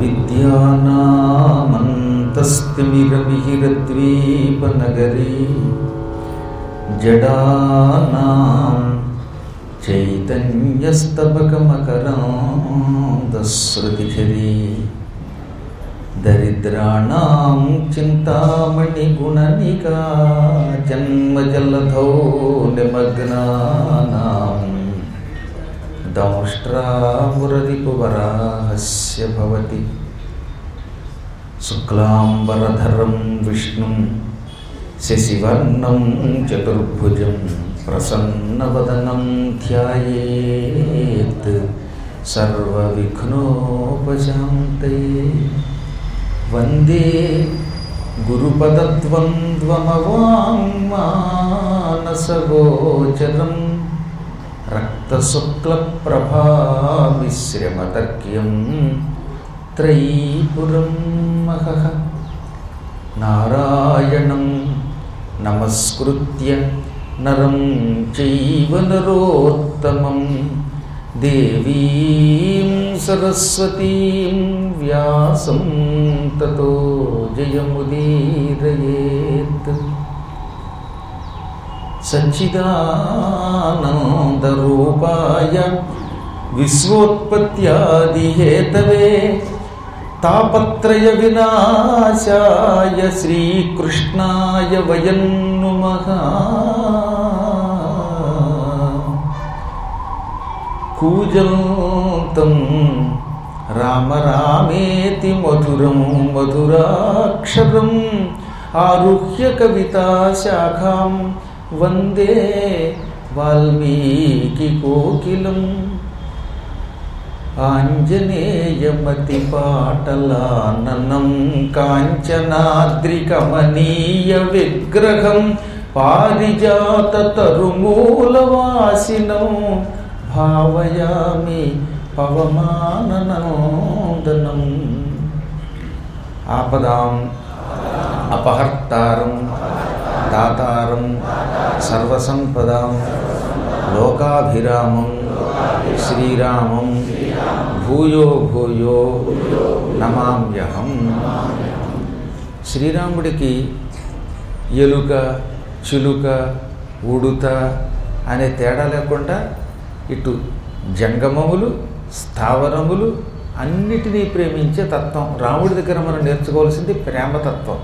అవిద్యానామంతస్తిమిరమిహిరద్వీపనగరీ జడానాం చైతన్యస్తబకమకరాందశ్రుతిఝరీ దరిద్రాణం చింతామణిగుణనికా జన్మజలధౌ నిమగ్నానాం దంష్ట్రామురరిపువరాహస్య భవతి శుక్లాంబరధరం విష్ణుం శశివర్ణం చతుర్భుజం ప్రసన్నవదనం ధ్యాయేత్ సర్వవిఘ్నోపశాంతయే వందే గురుపదద్వంద్వమవాङ्మానసగోచరం రక్తశుక్లప్రభామిశ్రమతర్క్యం త్రైపురం మహః నారాయణం నమస్కృత్య నరం చైవ నరోత్తమం దేవీం సరస్వతీం వ్యాసం తతో జయముదీరయేత్ సచ్చిదానందరూపాయ విశ్వోత్పత్యాదిహేతవే తాపత్రయ వినాశాయ శ్రీకృష్ణాయ వయం నుమః కూజంతం రామ రామేతి మధురం మధురాక్షరం ఆరుహ్య కవితాశాఖాం వందే వాల్మీకి కోకిలం ఆంజనేయమతిపాటలాననం కాంచనాద్రికమనీయ విగ్రహం పారిజాతరుమూలవాసినం భావయామి పవమాననందనం ఆపదాం అపహర్తారం దాతారం సర్వసంపదాం లోకాభిరామం శ్రీరామం భూయో భూయో నమామ్యహం శ్రీరాముడికి ఎలుక చిలుక ఉడుత అనే తేడా లేకుండా ఇటు జంగమములు స్థావరములు అన్నిటినీ ప్రేమించే తత్వం రాముడి దగ్గర మనం నేర్చుకోవాల్సింది ప్రేమతత్వం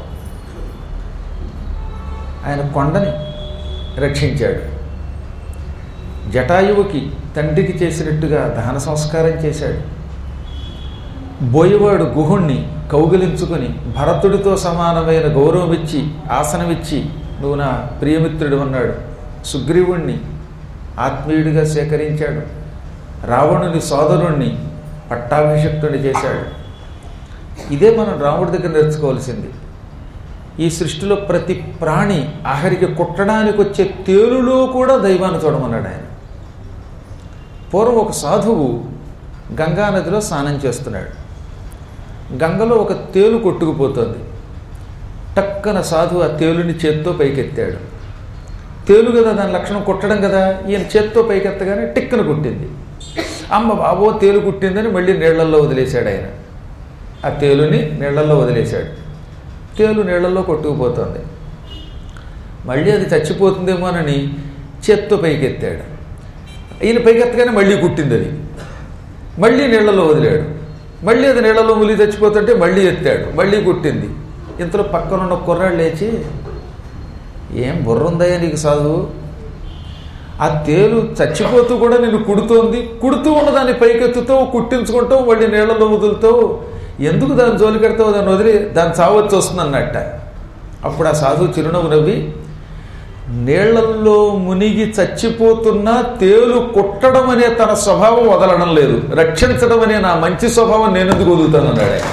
ఆయన కొండని రక్షించాడు జటాయువుకి తండ్రికి చేసినట్టుగా దహన సంస్కారం చేశాడు బోయవాడు గుహుణ్ణి కౌగిలించుకొని భరతుడితో సమానమైన గౌరవం ఇచ్చి ఆసనమిచ్చి నువ్వు నా ప్రియమిత్రుడు అన్నాడు సుగ్రీవుణ్ణి ఆత్మీయుడిగా సేకరించాడు రావణుని సోదరుణ్ణి పట్టాభిషక్తుని చేశాడు ఇదే మనం రాముడి దగ్గర నేర్చుకోవాల్సింది ఈ సృష్టిలో ప్రతి ప్రాణి ఆఖరికి కుట్టడానికి వచ్చే తేలులో కూడా దైవాన్ని చూడమన్నాడు ఆయన పూర్వం ఒక సాధువు గంగానదిలో స్నానం చేస్తున్నాడు గంగలో ఒక తేలు కొట్టుకుపోతుంది టక్కన సాధువు ఆ తేలుని చేత్తో పైకెత్తాడు తేలు కదా దాని లక్షణం కుట్టడం కదా ఈయన చేత్తో పైకెత్తగానే టిక్కన కుట్టింది అమ్మ బాబో తేలు కుట్టిందని మళ్ళీ నీళ్లల్లో వదిలేశాడు ఆయన ఆ తేలుని నీళ్లల్లో వదిలేశాడు తేలు నీళ్లలో కొట్టుకుపోతుంది మళ్ళీ అది చచ్చిపోతుందేమోనని చేత్తో పైకెత్తాడు ఈయన పైకెత్తగానే మళ్ళీ కుట్టింది అది మళ్ళీ నీళ్లలో వదిలాడు మళ్ళీ అది నీళ్లలో ములిగి చచ్చిపోతుంటే మళ్ళీ ఎత్తాడు మళ్ళీ కుట్టింది ఇంతలో పక్కనున్న కుర్రాడు లేచి ఏం బుర్రుందయ్యా నీకు సాధువు ఆ తేలు చచ్చిపోతూ కూడా నేను కుడుతోంది కుడుతూ ఉన్నదాన్ని పైకెత్తుతావు కుట్టించుకుంటావు మళ్ళీ నీళ్లలో వదులుతావు ఎందుకు దాన్ని జోలికెడతావు దాన్ని వదిలి దాన్ని చావచ్చి వస్తుంది అన్నట్ట అప్పుడు ఆ సాధువు చిరునవ్వు నవ్వి నీళ్లల్లో మునిగి చచ్చిపోతున్న తేలు కుట్టడం అనే తన స్వభావం వదలడం లేదు రక్షించడం అనే నా మంచి స్వభావం నేను ఎందుకు వదులుతానన్నాడు ఆయన.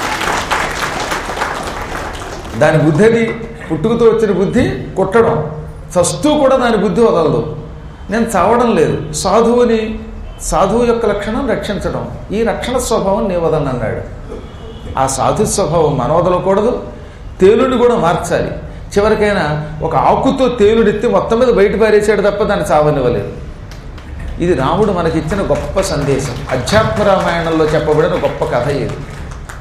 దాని బుద్ధి అది పుట్టుకతో వచ్చిన బుద్ధి కుట్టడం చస్తూ కూడా దాని బుద్ధి వదలదు నేను చావడం లేదు సాధువుని సాధువు యొక్క లక్షణం రక్షించడం ఈ రక్షణ స్వభావం నీ వదలను అన్నాడు ఆ సాధు స్వభావం మన వదలకూడదు తేలుని కూడా మార్చాలి చివరికైనా ఒక ఆకుతో తేలుడెత్తి మొత్తం మీద బయట పారేసాడు తప్ప దాన్ని చావనివ్వలేదు ఇది రాముడు మనకిచ్చిన గొప్ప సందేశం అధ్యాత్మ రామాయణంలో చెప్పబడిన గొప్ప కథ ఇది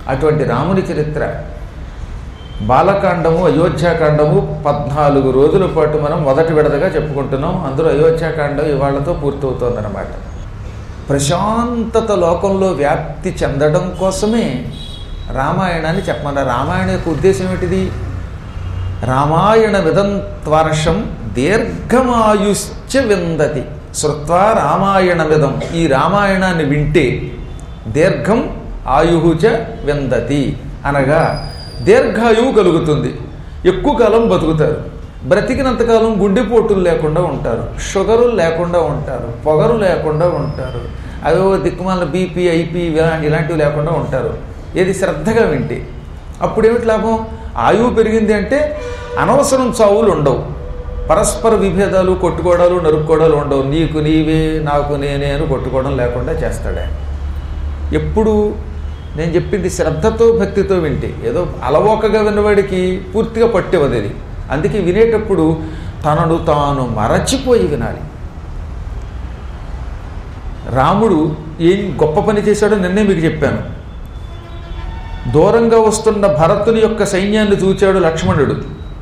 అటువంటి రాముని చరిత్ర బాలకాండము అయోధ్యాకాండము పద్నాలుగు రోజుల పాటు మనం మొదటి విడతగా చెప్పుకుంటున్నాం అందులో అయోధ్యాకాండం ఇవాళ్లతో పూర్తవుతోందన్నమాట ప్రశాంతత లోకంలో వ్యాప్తి చెందడం కోసమే రామాయణాన్ని చెప్పమన్నారు రామాయణ యొక్క ఉద్దేశం ఏమిటిది రామాయణ విదంత్వర్షం దీర్ఘమాయుశ్చ విందతి శ్రుత్వా రామాయణ విధం ఈ రామాయణాన్ని వింటే దీర్ఘం ఆయుహుచ విందతి అనగా దీర్ఘాయువు కలుగుతుంది ఎక్కువ కాలం బతుకుతారు బ్రతికినంతకాలం గుండెపోటులు లేకుండా ఉంటారు షుగరులు లేకుండా ఉంటారు పొగరు లేకుండా ఉంటారు అవో దిక్కుమాల బీపీ ఐపీ ఇలాంటివి లేకుండా ఉంటారు ఏది శ్రద్ధగా వింటే అప్పుడేమిటి లాభం ఆయువు పెరిగింది అంటే అనవసరం చావులు ఉండవు పరస్పర విభేదాలు కొట్టుకోవడాలు నరుక్కోవడాలు ఉండవు నీకు నీవే నాకు నేనే అని కొట్టుకోవడం లేకుండా చేస్తాడే ఎప్పుడు నేను చెప్పింది శ్రద్ధతో భక్తితో వింటే ఏదో అలవోకగా విన్నవాడికి పూర్తిగా పట్టేవది అది అందుకే వినేటప్పుడు తనను తాను మరచిపోయి వినాలి రాముడు ఏం గొప్ప పని చేశాడో నిన్నే మీకు చెప్పాను దూరంగా వస్తున్న భరతుని యొక్క సైన్యాన్ని చూచాడు లక్ష్మణుడు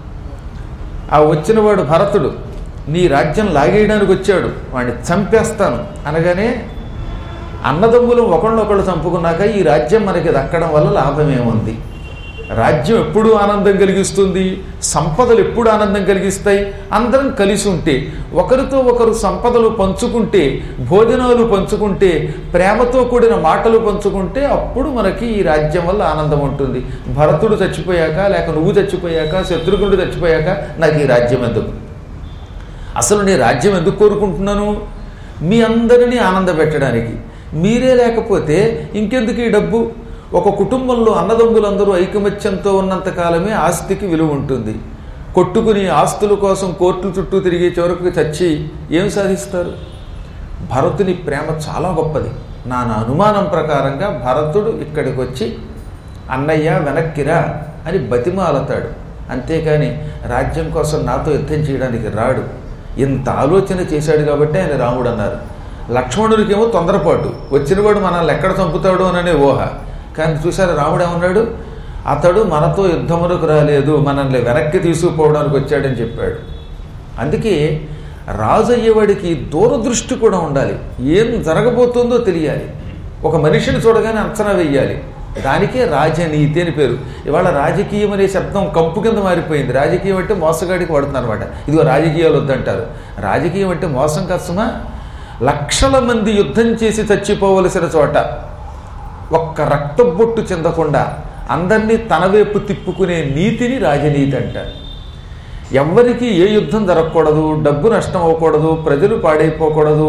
ఆ వచ్చినవాడు భరతుడు నీ రాజ్యం లాగేయడానికి వచ్చాడు వాడిని చంపేస్తాను అనగానే అన్నదమ్ములు ఒకళ్ళొకళ్ళు చంపుకున్నాక ఈ రాజ్యం మనకి దక్కడం వల్ల లాభమేముంది రాజ్యం ఎప్పుడు ఆనందం కలిగిస్తుంది సంపదలు ఎప్పుడు ఆనందం కలిగిస్తాయి అందరం కలిసి ఉంటే ఒకరితో ఒకరు సంపదలు పంచుకుంటే భోజనాలు పంచుకుంటే ప్రేమతో కూడిన మాటలు పంచుకుంటే అప్పుడు మనకి ఈ రాజ్యం వల్ల ఆనందం ఉంటుంది భరతుడు చచ్చిపోయాక లేక నువ్వు చచ్చిపోయాక శత్రుఘ్నుడు చచ్చిపోయాక నాకు ఈ రాజ్యం ఎందుకు అసలు నేను రాజ్యం ఎందుకు కోరుకుంటున్నాను మీ అందరినీ ఆనందపెట్టడానికి మీరే లేకపోతే ఇంకెందుకు ఈ డబ్బు ఒక కుటుంబంలో అన్నదమ్ములందరూ ఐకమత్యంతో ఉన్నంత కాలమే ఆస్తికి విలువ ఉంటుంది కొట్టుకుని ఆస్తుల కోసం కోర్టుల చుట్టూ తిరిగే చివరకు చచ్చి ఏం సాధిస్తారు భరతుని ప్రేమ చాలా గొప్పది నా నా అనుమానం ప్రకారంగా భరతుడు ఇక్కడికి వచ్చి అన్నయ్య వెనక్కిరా అని బతిమాలతాడు అంతేకాని రాజ్యం కోసం నాతో యుద్ధం చేయడానికి రాడు ఇంత ఆలోచన చేశాడు కాబట్టి ఆయన రాముడు అన్నారు లక్ష్మణుడికేమో తొందరపాటు వచ్చినవాడు మనల్ని ఎక్కడ చంపుతాడు అననే ఊహ కానీ చూసారు రాముడు ఏమన్నాడు అతడు మనతో యుద్ధములకు రాలేదు మనల్ని వెనక్కి తీసుకుపోవడానికి వచ్చాడని చెప్పాడు అందుకే రాజు అయ్యేవాడికి దూరదృష్టి కూడా ఉండాలి ఏం జరగబోతుందో తెలియాలి ఒక మనిషిని చూడగానే అంచనా వెయ్యాలి దానికే రాజనీతి అని పేరు ఇవాళ రాజకీయం అనే శబ్దం కంపు కింద మారిపోయింది రాజకీయం అంటే మోసగాడికి పడుతుంది అనమాట ఇదిగో రాజకీయాలు వద్దంటారు రాజకీయం అంటే మోసం కష్టమా లక్షల మంది యుద్ధం చేసి చచ్చిపోవలసిన చోట ఒక్క రక్తబొట్టు చెందకుండా అందరినీ తన వైపు తిప్పుకునే నీతిని రాజనీతి అంటారు ఎవ్వరికి ఏ యుద్ధం జరగకూడదు డబ్బు నష్టం అవ్వకూడదు ప్రజలు పాడైపోకూడదు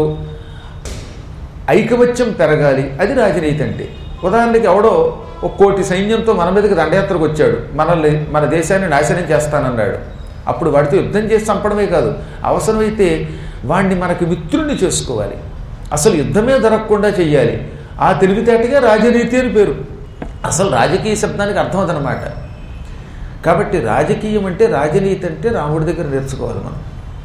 ఐకమత్యం పెరగాలి అది రాజనీతి అంటే ఉదాహరణకి ఎవడో ఒక కోటి సైన్యంతో మన మీదకి దండయాత్రకు వచ్చాడు మనల్ని మన దేశాన్ని నాశనం చేస్తానన్నాడు అప్పుడు వాడితో యుద్ధం చేసి చంపడమే కాదు అవసరమైతే వాడిని మనకి మిత్రుణ్ణి చేసుకోవాలి అసలు యుద్ధమే జరగకుండా చెయ్యాలి ఆ తెలివితేటగా రాజనీతి అని పేరు అసలు రాజకీయ శబ్దానికి అర్థమవుతుందన్నమాట కాబట్టి రాజకీయం అంటే రాజనీతి అంటే రాముడి దగ్గర నేర్చుకోవాలి మనం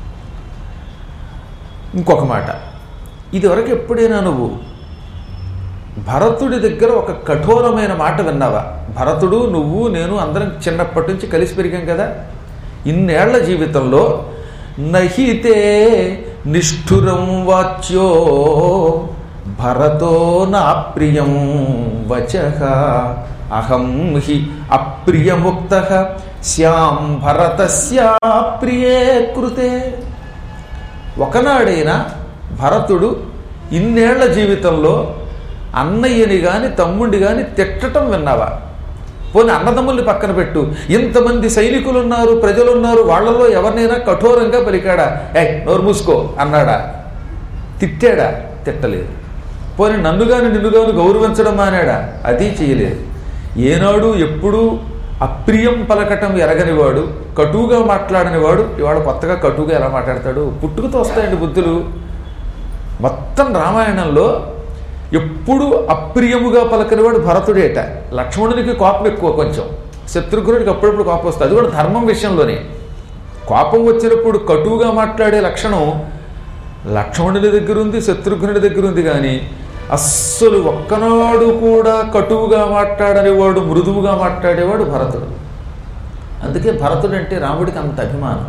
ఇంకొక మాట ఇదివరకు ఎప్పుడైనా నువ్వు భరతుడి దగ్గర ఒక కఠోరమైన మాట విన్నావా భరతుడు నువ్వు నేను అందరం చిన్నప్పటి నుంచి కలిసి పెరిగాం కదా ఇన్నేళ్ల జీవితంలో నహితే నిష్ఠురం వాచ్యో భరతో నా ప్రియం వచ అహం హి అప్రియముక్త శ్యాం భరతస్య ప్రియే కృతే ఒకనాడైనా భరతుడు ఇన్నేళ్ల జీవితంలో అన్నయ్యని గాని తమ్ముడిని గాని తిట్టటం విన్నావా పోనీ అన్నదమ్ముల్ని పక్కన పెట్టు ఇంతమంది సైనికులు ఉన్నారు ప్రజలు ఉన్నారు వాళ్ళలో ఎవరినైనా కఠోరంగా పలికాడా ఏ నోరు మూసుకో అన్నాడా తిట్టాడా తిట్టలేదు పోనీ నన్నుగాని నిన్నుగాను గౌరవించడం మానాడా అది చేయలేదు ఏనాడు ఎప్పుడూ అప్రియం పలకటం ఎరగనివాడు కటువుగా మాట్లాడనివాడు ఇవాళ కొత్తగా కటువుగా ఎలా మాట్లాడతాడు పుట్టుకతో వస్తాయండి బుద్ధులు మొత్తం రామాయణంలో ఎప్పుడు అప్రియముగా పలకనివాడు భరతుడేట లక్ష్మణునికి కోపం ఎక్కువ కొంచెం శత్రుఘ్నుడికి అప్పుడప్పుడు కోపం వస్తుంది అది కూడా ధర్మం విషయంలోనే కోపం వచ్చినప్పుడు కటువుగా మాట్లాడే లక్షణం లక్ష్మణుడి దగ్గర ఉంది శత్రుఘ్నుడి దగ్గర ఉంది కానీ అస్సలు ఒక్కనాడు కూడా కటువుగా మాట్లాడనేవాడు మృదువుగా మాట్లాడేవాడు భరతుడు అందుకే భరతుడు అంటే రాముడికి అంత అభిమానం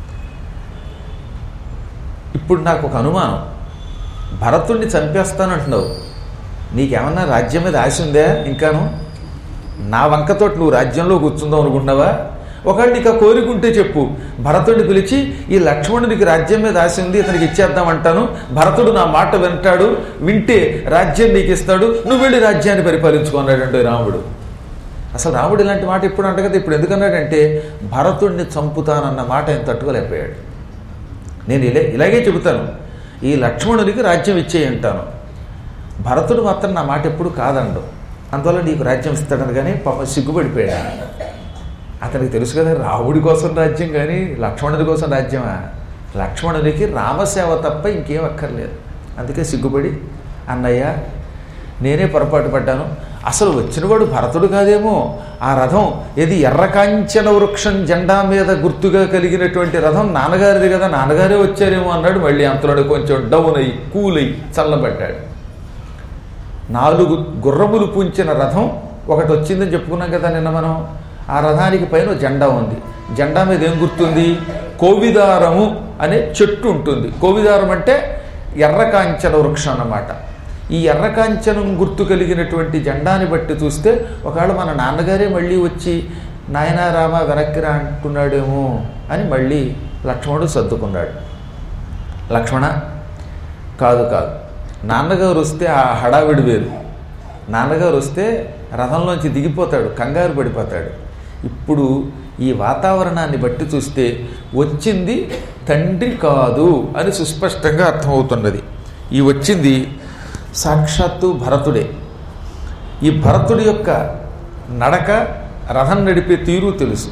ఇప్పుడు నాకు ఒక అనుమానం భరతుడిని చంపేస్తానంటున్నావు నీకేమన్నా రాజ్యం మీద ఆశ ఉందా ఇంకాను నా వంకతోటి నువ్వు రాజ్యంలో కూర్చుందాం అనుకుంటున్నావా ఒకవేళ నీకు ఆ కోరిక ఉంటే చెప్పు భరతుడిని పిలిచి ఈ లక్ష్మణుడికి రాజ్యం మీద ఆశ ఉంది ఇతనికి ఇచ్చేద్దామంటాను భరతుడు నా మాట వింటాడు వింటే రాజ్యం నీకు ఇస్తాడు నువ్వు వెళ్ళి రాజ్యాన్ని పరిపాలించుకున్నాడంటే రాముడు అసలు రాముడు ఇలాంటి మాట ఎప్పుడు అంట కదా ఇప్పుడు ఎందుకన్నాడంటే భరతుడిని చంపుతానన్న మాట ఆయన తట్టుకోలేకపోయాడు నేను ఇలా ఇలాగే చెబుతాను ఈ లక్ష్మణునికి రాజ్యం ఇచ్చేయి అంటాను భరతుడు మాత్రం నా మాట ఎప్పుడు కాదండు అందువల్ల నీకు రాజ్యం ఇస్తాడని కానీ పాప సిగ్గుపడిపోయాడు అతనికి తెలుసు కదా రాముడి కోసం రాజ్యం కానీ లక్ష్మణుడి కోసం రాజ్యమా లక్ష్మణునికి రామసేవ తప్ప ఇంకేం అక్కర్లేదు అందుకే సిగ్గుపడి అన్నయ్య నేనే పొరపాటు పడ్డాను అసలు వచ్చినవాడు భరతుడు కాదేమో ఆ రథం ఇది ఎర్రకాంచన వృక్షం జెండా మీద గుర్తుగా కలిగినటువంటి రథం నాన్నగారిది కదా నాన్నగారే వచ్చారేమో అన్నాడు మళ్ళీ అంతలో కొంచెం డౌన్ అయ్యి కూల్ అయ్యి చల్లబడ్డాడు నాలుగు గుర్రములు పూంచిన రథం ఒకటి వచ్చిందని చెప్పుకున్నాం కదా నిన్న మనం ఆ రథానికి పైన ఓ జెండా ఉంది జెండా మీద ఏం గుర్తుంది కోవిదారము అనే చెట్టు ఉంటుంది కోవిదారం అంటే ఎర్రకాంచన వృక్షం అన్నమాట ఈ ఎర్రకాంచనం గుర్తు కలిగినటువంటి జెండాని బట్టి చూస్తే ఒకవేళ మన నాన్నగారే మళ్ళీ వచ్చి నాయన రామ వెనక్కి రా అంటున్నాడేమో అని మళ్ళీ లక్ష్మణుడు సర్దుకున్నాడు లక్ష్మణ కాదు కాదు నాన్నగారు వస్తే ఆ హడావిడి వేరు నాన్నగారు వస్తే రథంలోంచి దిగిపోతాడు కంగారు పడిపోతాడు ఇప్పుడు ఈ వాతావరణాన్ని బట్టి చూస్తే వచ్చింది తండ్రి కాదు అని సుస్పష్టంగా అర్థమవుతున్నది ఈ వచ్చింది సాక్షాత్తు భరతుడే ఈ భరతుడి యొక్క నడక రథం నడిపే తీరు తెలుసు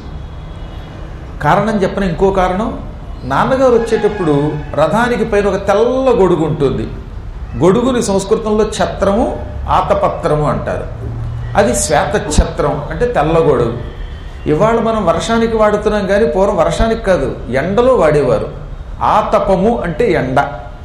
కారణం చెప్పిన ఇంకో కారణం నాన్నగారు వచ్చేటప్పుడు రథానికి పైన ఒక తెల్ల గొడుగు ఉంటుంది గొడుగుని సంస్కృతంలో ఛత్రము ఆతపత్రము అంటారు అది శ్వేత ఛత్రం అంటే తెల్ల గొడుగు ఇవాళ మనం వర్షానికి వాడుతున్నాం కానీ పూర్వం వర్షానికి కాదు ఎండలో వాడేవారు ఆతపము అంటే ఎండ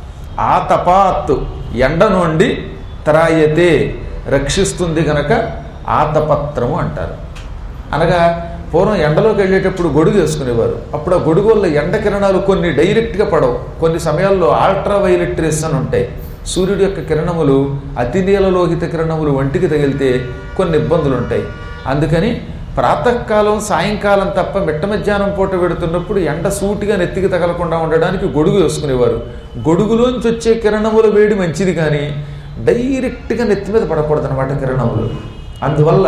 ఆతపాత్ ఎండ నుండి త్రాయతే రక్షిస్తుంది గనక ఆతపత్రము అంటారు అనగా పూర్వం ఎండలోకి వెళ్ళేటప్పుడు గొడుగు వేసుకునేవారు అప్పుడు ఆ గొడుగు వల్ల ఎండ కిరణాలు కొన్ని డైరెక్ట్గా పడవు కొన్ని సమయాల్లో అల్ట్రా వైలెట్ రేస్ అని ఉంటాయి సూర్యుడి యొక్క కిరణములు అతి నీలలోహిత కిరణములు ఒంటికి తగిలితే కొన్ని ఇబ్బందులు ఉంటాయి అందుకని ప్రాతకాలం సాయంకాలం తప్ప మిట్ట మధ్యాహ్నం పూట పెడుతున్నప్పుడు ఎండ సూటిగా నెత్తికి తగలకుండా ఉండడానికి గొడుగు వేసుకునేవారు గొడుగులోంచి వచ్చే కిరణముల వేడి మంచిది కానీ డైరెక్ట్గా నెత్తి మీద పడకూడదు అనమాట కిరణములు అందువల్ల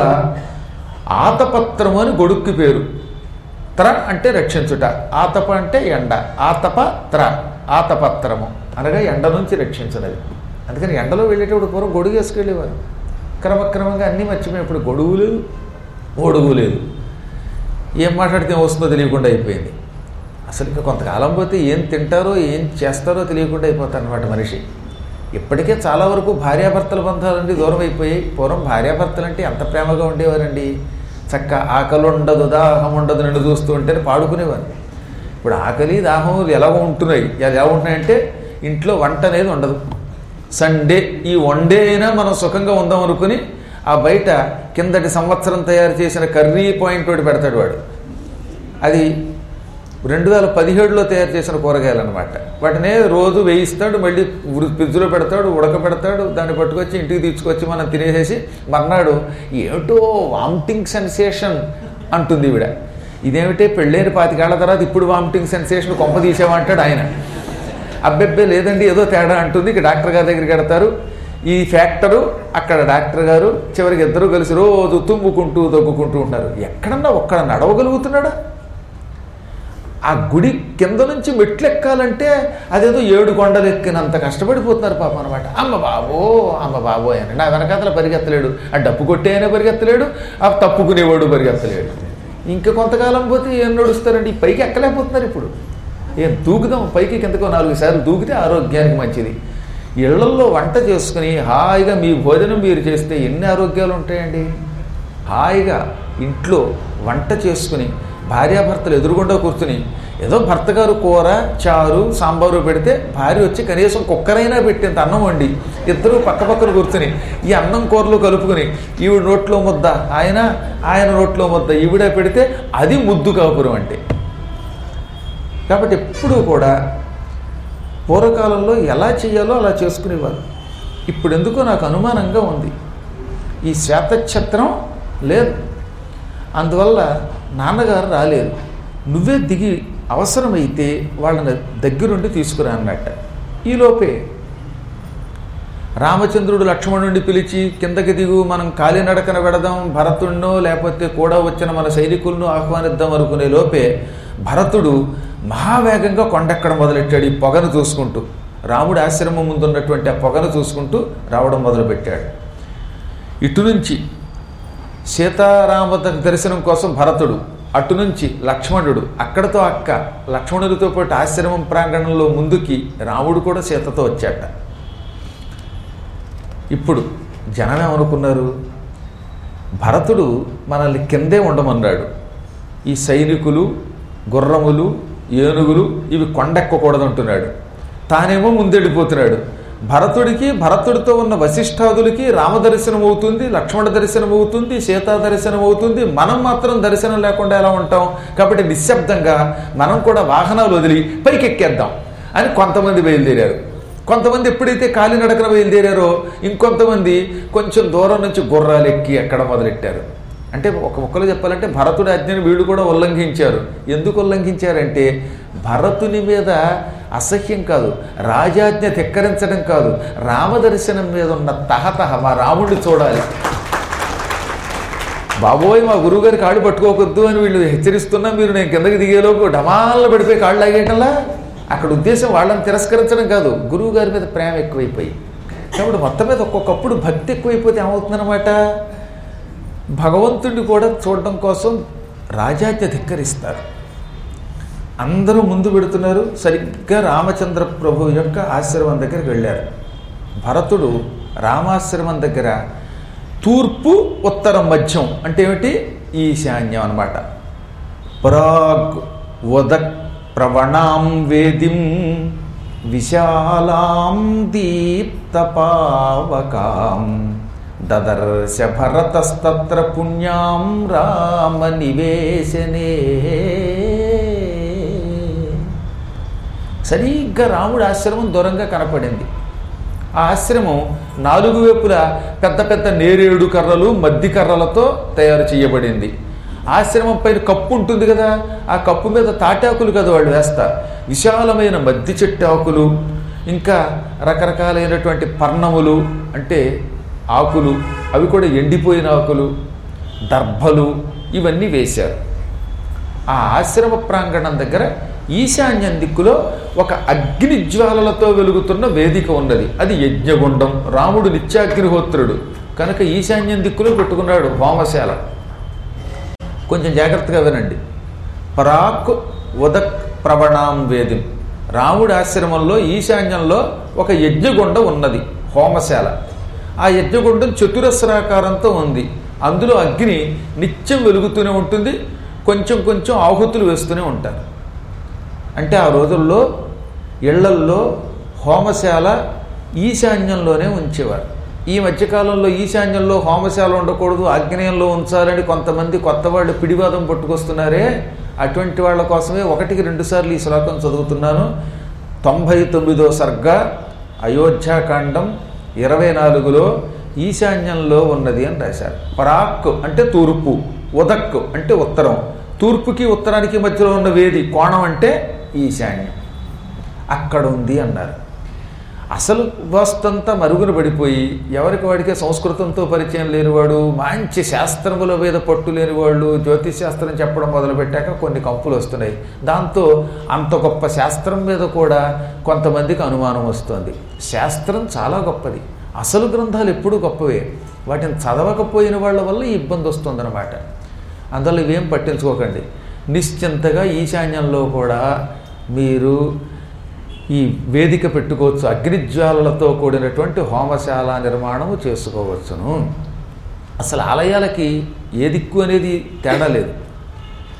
ఆతపత్రము అని గొడుక్కి పేరు త్ర అంటే రక్షించుట ఆతప అంటే ఎండ ఆతప త్ర ఆతపత్రము అనగా ఎండ నుంచి రక్షించినది అందుకని ఎండలో వెళ్ళేటప్పుడు పూర్వం గొడుగు వేసుకెళ్ళేవారు క్రమక్రమంగా అన్నీ మర్చిపోయి ఇప్పుడు గొడుగు లేదు గొడుగు లేదు ఏం మాట్లాడితే ఏం వస్తుందో తెలియకుండా అయిపోయింది అసలు ఇంకా కొంతకాలం పోతే ఏం తింటారో ఏం చేస్తారో తెలియకుండా అయిపోతారు అనమాట మనిషి ఇప్పటికే చాలా వరకు భార్యాభర్తల బంధాలండి దూరం అయిపోయాయి పూర్వం భార్యాభర్తలు అంటే ఎంత ప్రేమగా ఉండేవారండి చక్క ఆకలి ఉండదు దాహం ఉండదు నిండు చూస్తూ ఉంటేనే పాడుకునేవారు ఇప్పుడు ఆకలి దాహం ఎలా ఉంటున్నాయి అది ఎలా ఉంటున్నాయంటే ఇంట్లో వంట అనేది ఉండదు సండే ఈ వన్డే అయినా మనం సుఖంగా ఉందాం అనుకుని ఆ బయట కిందటి సంవత్సరం తయారు చేసిన కర్రీ పాయింట్ ఒకటి పెడతాడు వాడు అది రెండు వేల పదిహేడులో తయారు చేసిన కూరగాయలు అనమాట వాటినే రోజు వేయిస్తాడు మళ్ళీ ఉరి- ఫ్రిడ్జ్లో పెడతాడు ఉడకబెడతాడు దాన్ని పట్టుకొచ్చి ఇంటికి తీసుకొచ్చి మనం తినేసేసి మర్నాడు ఏమిటో వామిటింగ్ సెన్సేషన్ అంటుంది ఈవిడ ఇదేమిటే పెళ్ళైన పాతికేళ్ల తర్వాత ఇప్పుడు వామిటింగ్ సెన్సేషన్ కొంప తీసేమంటాడు ఆయన అబ్బెబ్బే లేదండి ఏదో తేడా అంటుంది ఇక డాక్టర్ గారి దగ్గరికి వెడతారు ఈ ఫ్యాక్టరు అక్కడ డాక్టర్ గారు చివరికి ఇద్దరు కలిసి రోజు తుమ్ముకుంటూ దగ్గుకుంటూ ఉంటారు ఎక్కడన్నా ఒక్కడ నడవగలుగుతున్నాడా ఆ గుడి కింద నుంచి మెట్లు ఎక్కాలంటే అదేదో ఏడు కొండలు ఎక్కినంత కష్టపడిపోతున్నారు పాపం అనమాట అమ్మ బాబో అమ్మ బాబో అని నా వెనకాతల పరిగెత్తలేడు ఆ డప్పు కొట్టే అయినా పరిగెత్తలేడు ఆ తప్పుకునేవాడు పరిగెత్తలేడు ఇంకా కొంతకాలం పోతే ఏం నడుస్తారండి ఈ పైకి ఎక్కలేకపోతున్నారు ఇప్పుడు ఏం దూకుదాం పైకి కిందకో నాలుగు సార్లు దూకితే ఆరోగ్యానికి మంచిది ఇళ్లల్లో వంట చేసుకుని హాయిగా మీ భోజనం మీరు చేస్తే ఎన్ని ఆరోగ్యాలు ఉంటాయండి హాయిగా ఇంట్లో వంట చేసుకుని భార్యాభర్తలు ఎదురుగుండా కూర్చుని ఏదో భర్త గారు కూర చారు సాంబారు పెడితే భార్య వచ్చి కనీసం కుక్కరైనా పెట్టేంత అన్నం వండి ఇద్దరు పక్క పక్కన కూర్చుని ఈ అన్నం కూరలు కలుపుకుని ఈవిడ నోట్లో ముద్ద ఆయన ఆయన నోట్లో ముద్ద ఈవిడ పెడితే అది ముద్దు కాపురం అంటే కాబట్టి ఎప్పుడూ కూడా పూర్వకాలంలో ఎలా చేయాలో అలా చేసుకునేవారు ఇప్పుడు ఎందుకో నాకు అనుమానంగా ఉంది ఈ శ్వేతఛత్రం లేదు అందువల్ల నాన్నగారు రాలేరు నువ్వే దిగి అవసరమైతే వాళ్ళని దగ్గరుండి తీసుకురా అన్నట్ట ఈలోపే రామచంద్రుడు లక్ష్మణుడిని పిలిచి కిందకి దిగు మనం కాలినడకన వెడదాం భరతుడినో లేకపోతే కూడా వచ్చిన మన సైనికులను ఆహ్వానిద్దాం అనుకునే లోపే భరతుడు మహావేగంగా కొండెక్కడం మొదలెట్టాడు ఈ పొగను చూసుకుంటూ రాముడి ఆశ్రమం ముందున్నటువంటి ఆ పొగను చూసుకుంటూ రావడం మొదలుపెట్టాడు ఇటు నుంచి సీతారామ దర్శనం కోసం భరతుడు అటు నుంచి లక్ష్మణుడు అక్కడతో అక్క లక్ష్మణుడితో పాటు ఆశ్రమం ప్రాంగణంలో ముందుకి రాముడు కూడా సీతతో వచ్చాట ఇప్పుడు జనం ఏమనుకున్నారు భరతుడు మనల్ని కిందే ఉండమన్నాడు ఈ సైనికులు గుర్రములు ఏనుగులు ఇవి కొండెక్కకూడదు అంటున్నాడు తానేమో ముందెళ్ళిపోతున్నాడు భరతుడికి భరతుడితో ఉన్న వశిష్ఠాదులకి రామదర్శనం అవుతుంది లక్ష్మణ దర్శనం అవుతుంది సీతా దర్శనం అవుతుంది మనం మాత్రం దర్శనం లేకుండా ఎలా ఉంటాం కాబట్టి నిశ్శబ్దంగా మనం కూడా వాహనాలు వదిలి పైకెక్కేద్దాం అని కొంతమంది బయలుదేరారు కొంతమంది ఎప్పుడైతే కాలినడకన బయలుదేరారో ఇంకొంతమంది కొంచెం దూరం నుంచి గుర్రాలు ఎక్కి ఎక్కడ మొదలెట్టారు అంటే ఒక ఒక్కరు చెప్పాలంటే భరతుడి ఆజ్ఞని వీళ్ళు కూడా ఉల్లంఘించారు ఎందుకు ఉల్లంఘించారంటే భరతుని మీద అసహ్యం కాదు రాజాజ్ఞ ధిక్కరించడం కాదు రామదర్శనం మీద ఉన్న తహతహ మా రాముడిని చూడాలి బాబోయ్ మా గురువుగారి కాళ్ళు పట్టుకోకొద్దు అని వీళ్ళు హెచ్చరిస్తున్నా మీరు నేను కిందకి దిగేలోపు డమాల్లో పడిపోయి కాళ్ళు లాగేయటంలా అక్కడ ఉద్దేశం వాళ్ళని తిరస్కరించడం కాదు గురువు గారి మీద ప్రేమ ఎక్కువైపోయి కాబట్టి మొత్తం మీద ఒక్కొక్కప్పుడు భక్తి ఎక్కువైపోతే ఏమవుతుందన్నమాట భగవంతుడిని కూడా చూడడం కోసం రాజాజ్ఞ ధిక్కరిస్తారు అందరూ ముందు పెడుతున్నారు సరిగ్గా రామచంద్ర ప్రభు యొక్క ఆశ్రమం దగ్గరికి వెళ్ళారు భరతుడు రామాశ్రమం దగ్గర తూర్పు ఉత్తరం మధ్యం అంటే ఏమిటి ఈశాన్యం అనమాట ప్రాగ్ ఉదక్ ప్రవణాం వేదిం విశాలాం దీప్తపావకాం దదర్శ భరతస్తత్ర పుణ్యాం రామ నివేశనే సరిగ్గా రాముడి ఆశ్రమం దూరంగా కనపడింది ఆ ఆశ్రమం నాలుగు వైపులా పెద్ద పెద్ద నేరేడు కర్రలు మద్ది కర్రలతో తయారు చేయబడింది ఆశ్రమం పైన కప్పు ఉంటుంది కదా ఆ కప్పు మీద తాటాకులు కదా వాళ్ళు వేస్తారు విశాలమైన మద్ది చెట్టు ఆకులు ఇంకా రకరకాలైనటువంటి పర్ణములు అంటే ఆకులు అవి కూడా ఎండిపోయిన ఆకులు దర్భలు ఇవన్నీ వేశారు ఆ ఆశ్రమ ప్రాంగణం దగ్గర ఈశాన్యం దిక్కులో ఒక అగ్ని జ్వాలలతో వెలుగుతున్న వేదిక ఉన్నది అది యజ్ఞగుండం రాముడు నిత్యాగ్నిహోత్రుడు కనుక ఈశాన్యం దిక్కులో పెట్టుకున్నాడు హోమశాల కొంచెం జాగ్రత్తగా వినండి పరాక్ ఉదక్ ప్రవణాం వేదిం రాముడి ఆశ్రమంలో ఈశాన్యంలో ఒక యజ్ఞగుండం ఉన్నది హోమశాల ఆ యజ్ఞగుండం చతురస్రాకారంతో ఉంది అందులో అగ్ని నిత్యం వెలుగుతూనే ఉంటుంది కొంచెం కొంచెం ఆహుతులు వేస్తూనే ఉంటారు అంటే ఆ రోజుల్లో ఇళ్లల్లో హోమశాల ఈశాన్యంలోనే ఉంచేవారు ఈ మధ్యకాలంలో ఈశాన్యంలో హోమశాల ఉండకూడదు ఆగ్నేయంలో ఉంచాలని కొంతమంది కొత్త వాళ్ళు పిడివాదం పట్టుకొస్తున్నారే అటువంటి వాళ్ళ కోసమే ఒకటికి రెండు సార్లు ఈ శ్లోకం చదువుతున్నాను తొంభై తొమ్మిదో సర్గ అయోధ్యాకాండం ఇరవై నాలుగులో ఈశాన్యంలో ఉన్నది అని రాశారు పరాక్ అంటే తూర్పు ఉదక్ అంటే ఉత్తరం తూర్పుకి ఉత్తరానికి మధ్యలో ఉన్న వేది కోణం అంటే ఈశాన్యం అక్కడ ఉంది అన్నారు అసలు వాస్తంతా మరుగున పడిపోయి ఎవరికి వాడికే సంస్కృతంతో పరిచయం లేనివాడు మంచి శాస్త్రముల మీద పట్టు లేని వాళ్ళు జ్యోతిష్ శాస్త్రం చెప్పడం మొదలుపెట్టాక కొన్ని కంపులు వస్తున్నాయి దాంతో అంత గొప్ప శాస్త్రం మీద కూడా కొంతమందికి అనుమానం వస్తుంది శాస్త్రం చాలా గొప్పది అసలు గ్రంథాలు ఎప్పుడూ గొప్పవే వాటిని చదవకపోయిన వాళ్ళ వల్ల ఈ ఇబ్బంది వస్తుందన్నమాట అందులో ఇవేం పట్టించుకోకండి నిశ్చింతగా ఈశాన్యంలో కూడా మీరు ఈ వేదిక పెట్టుకోవచ్చు అగ్నిజ్వాలలతో కూడినటువంటి హోమశాల నిర్మాణము చేసుకోవచ్చును అసలు ఆలయాలకి ఏ దిక్కు అనేది తేడా లేదు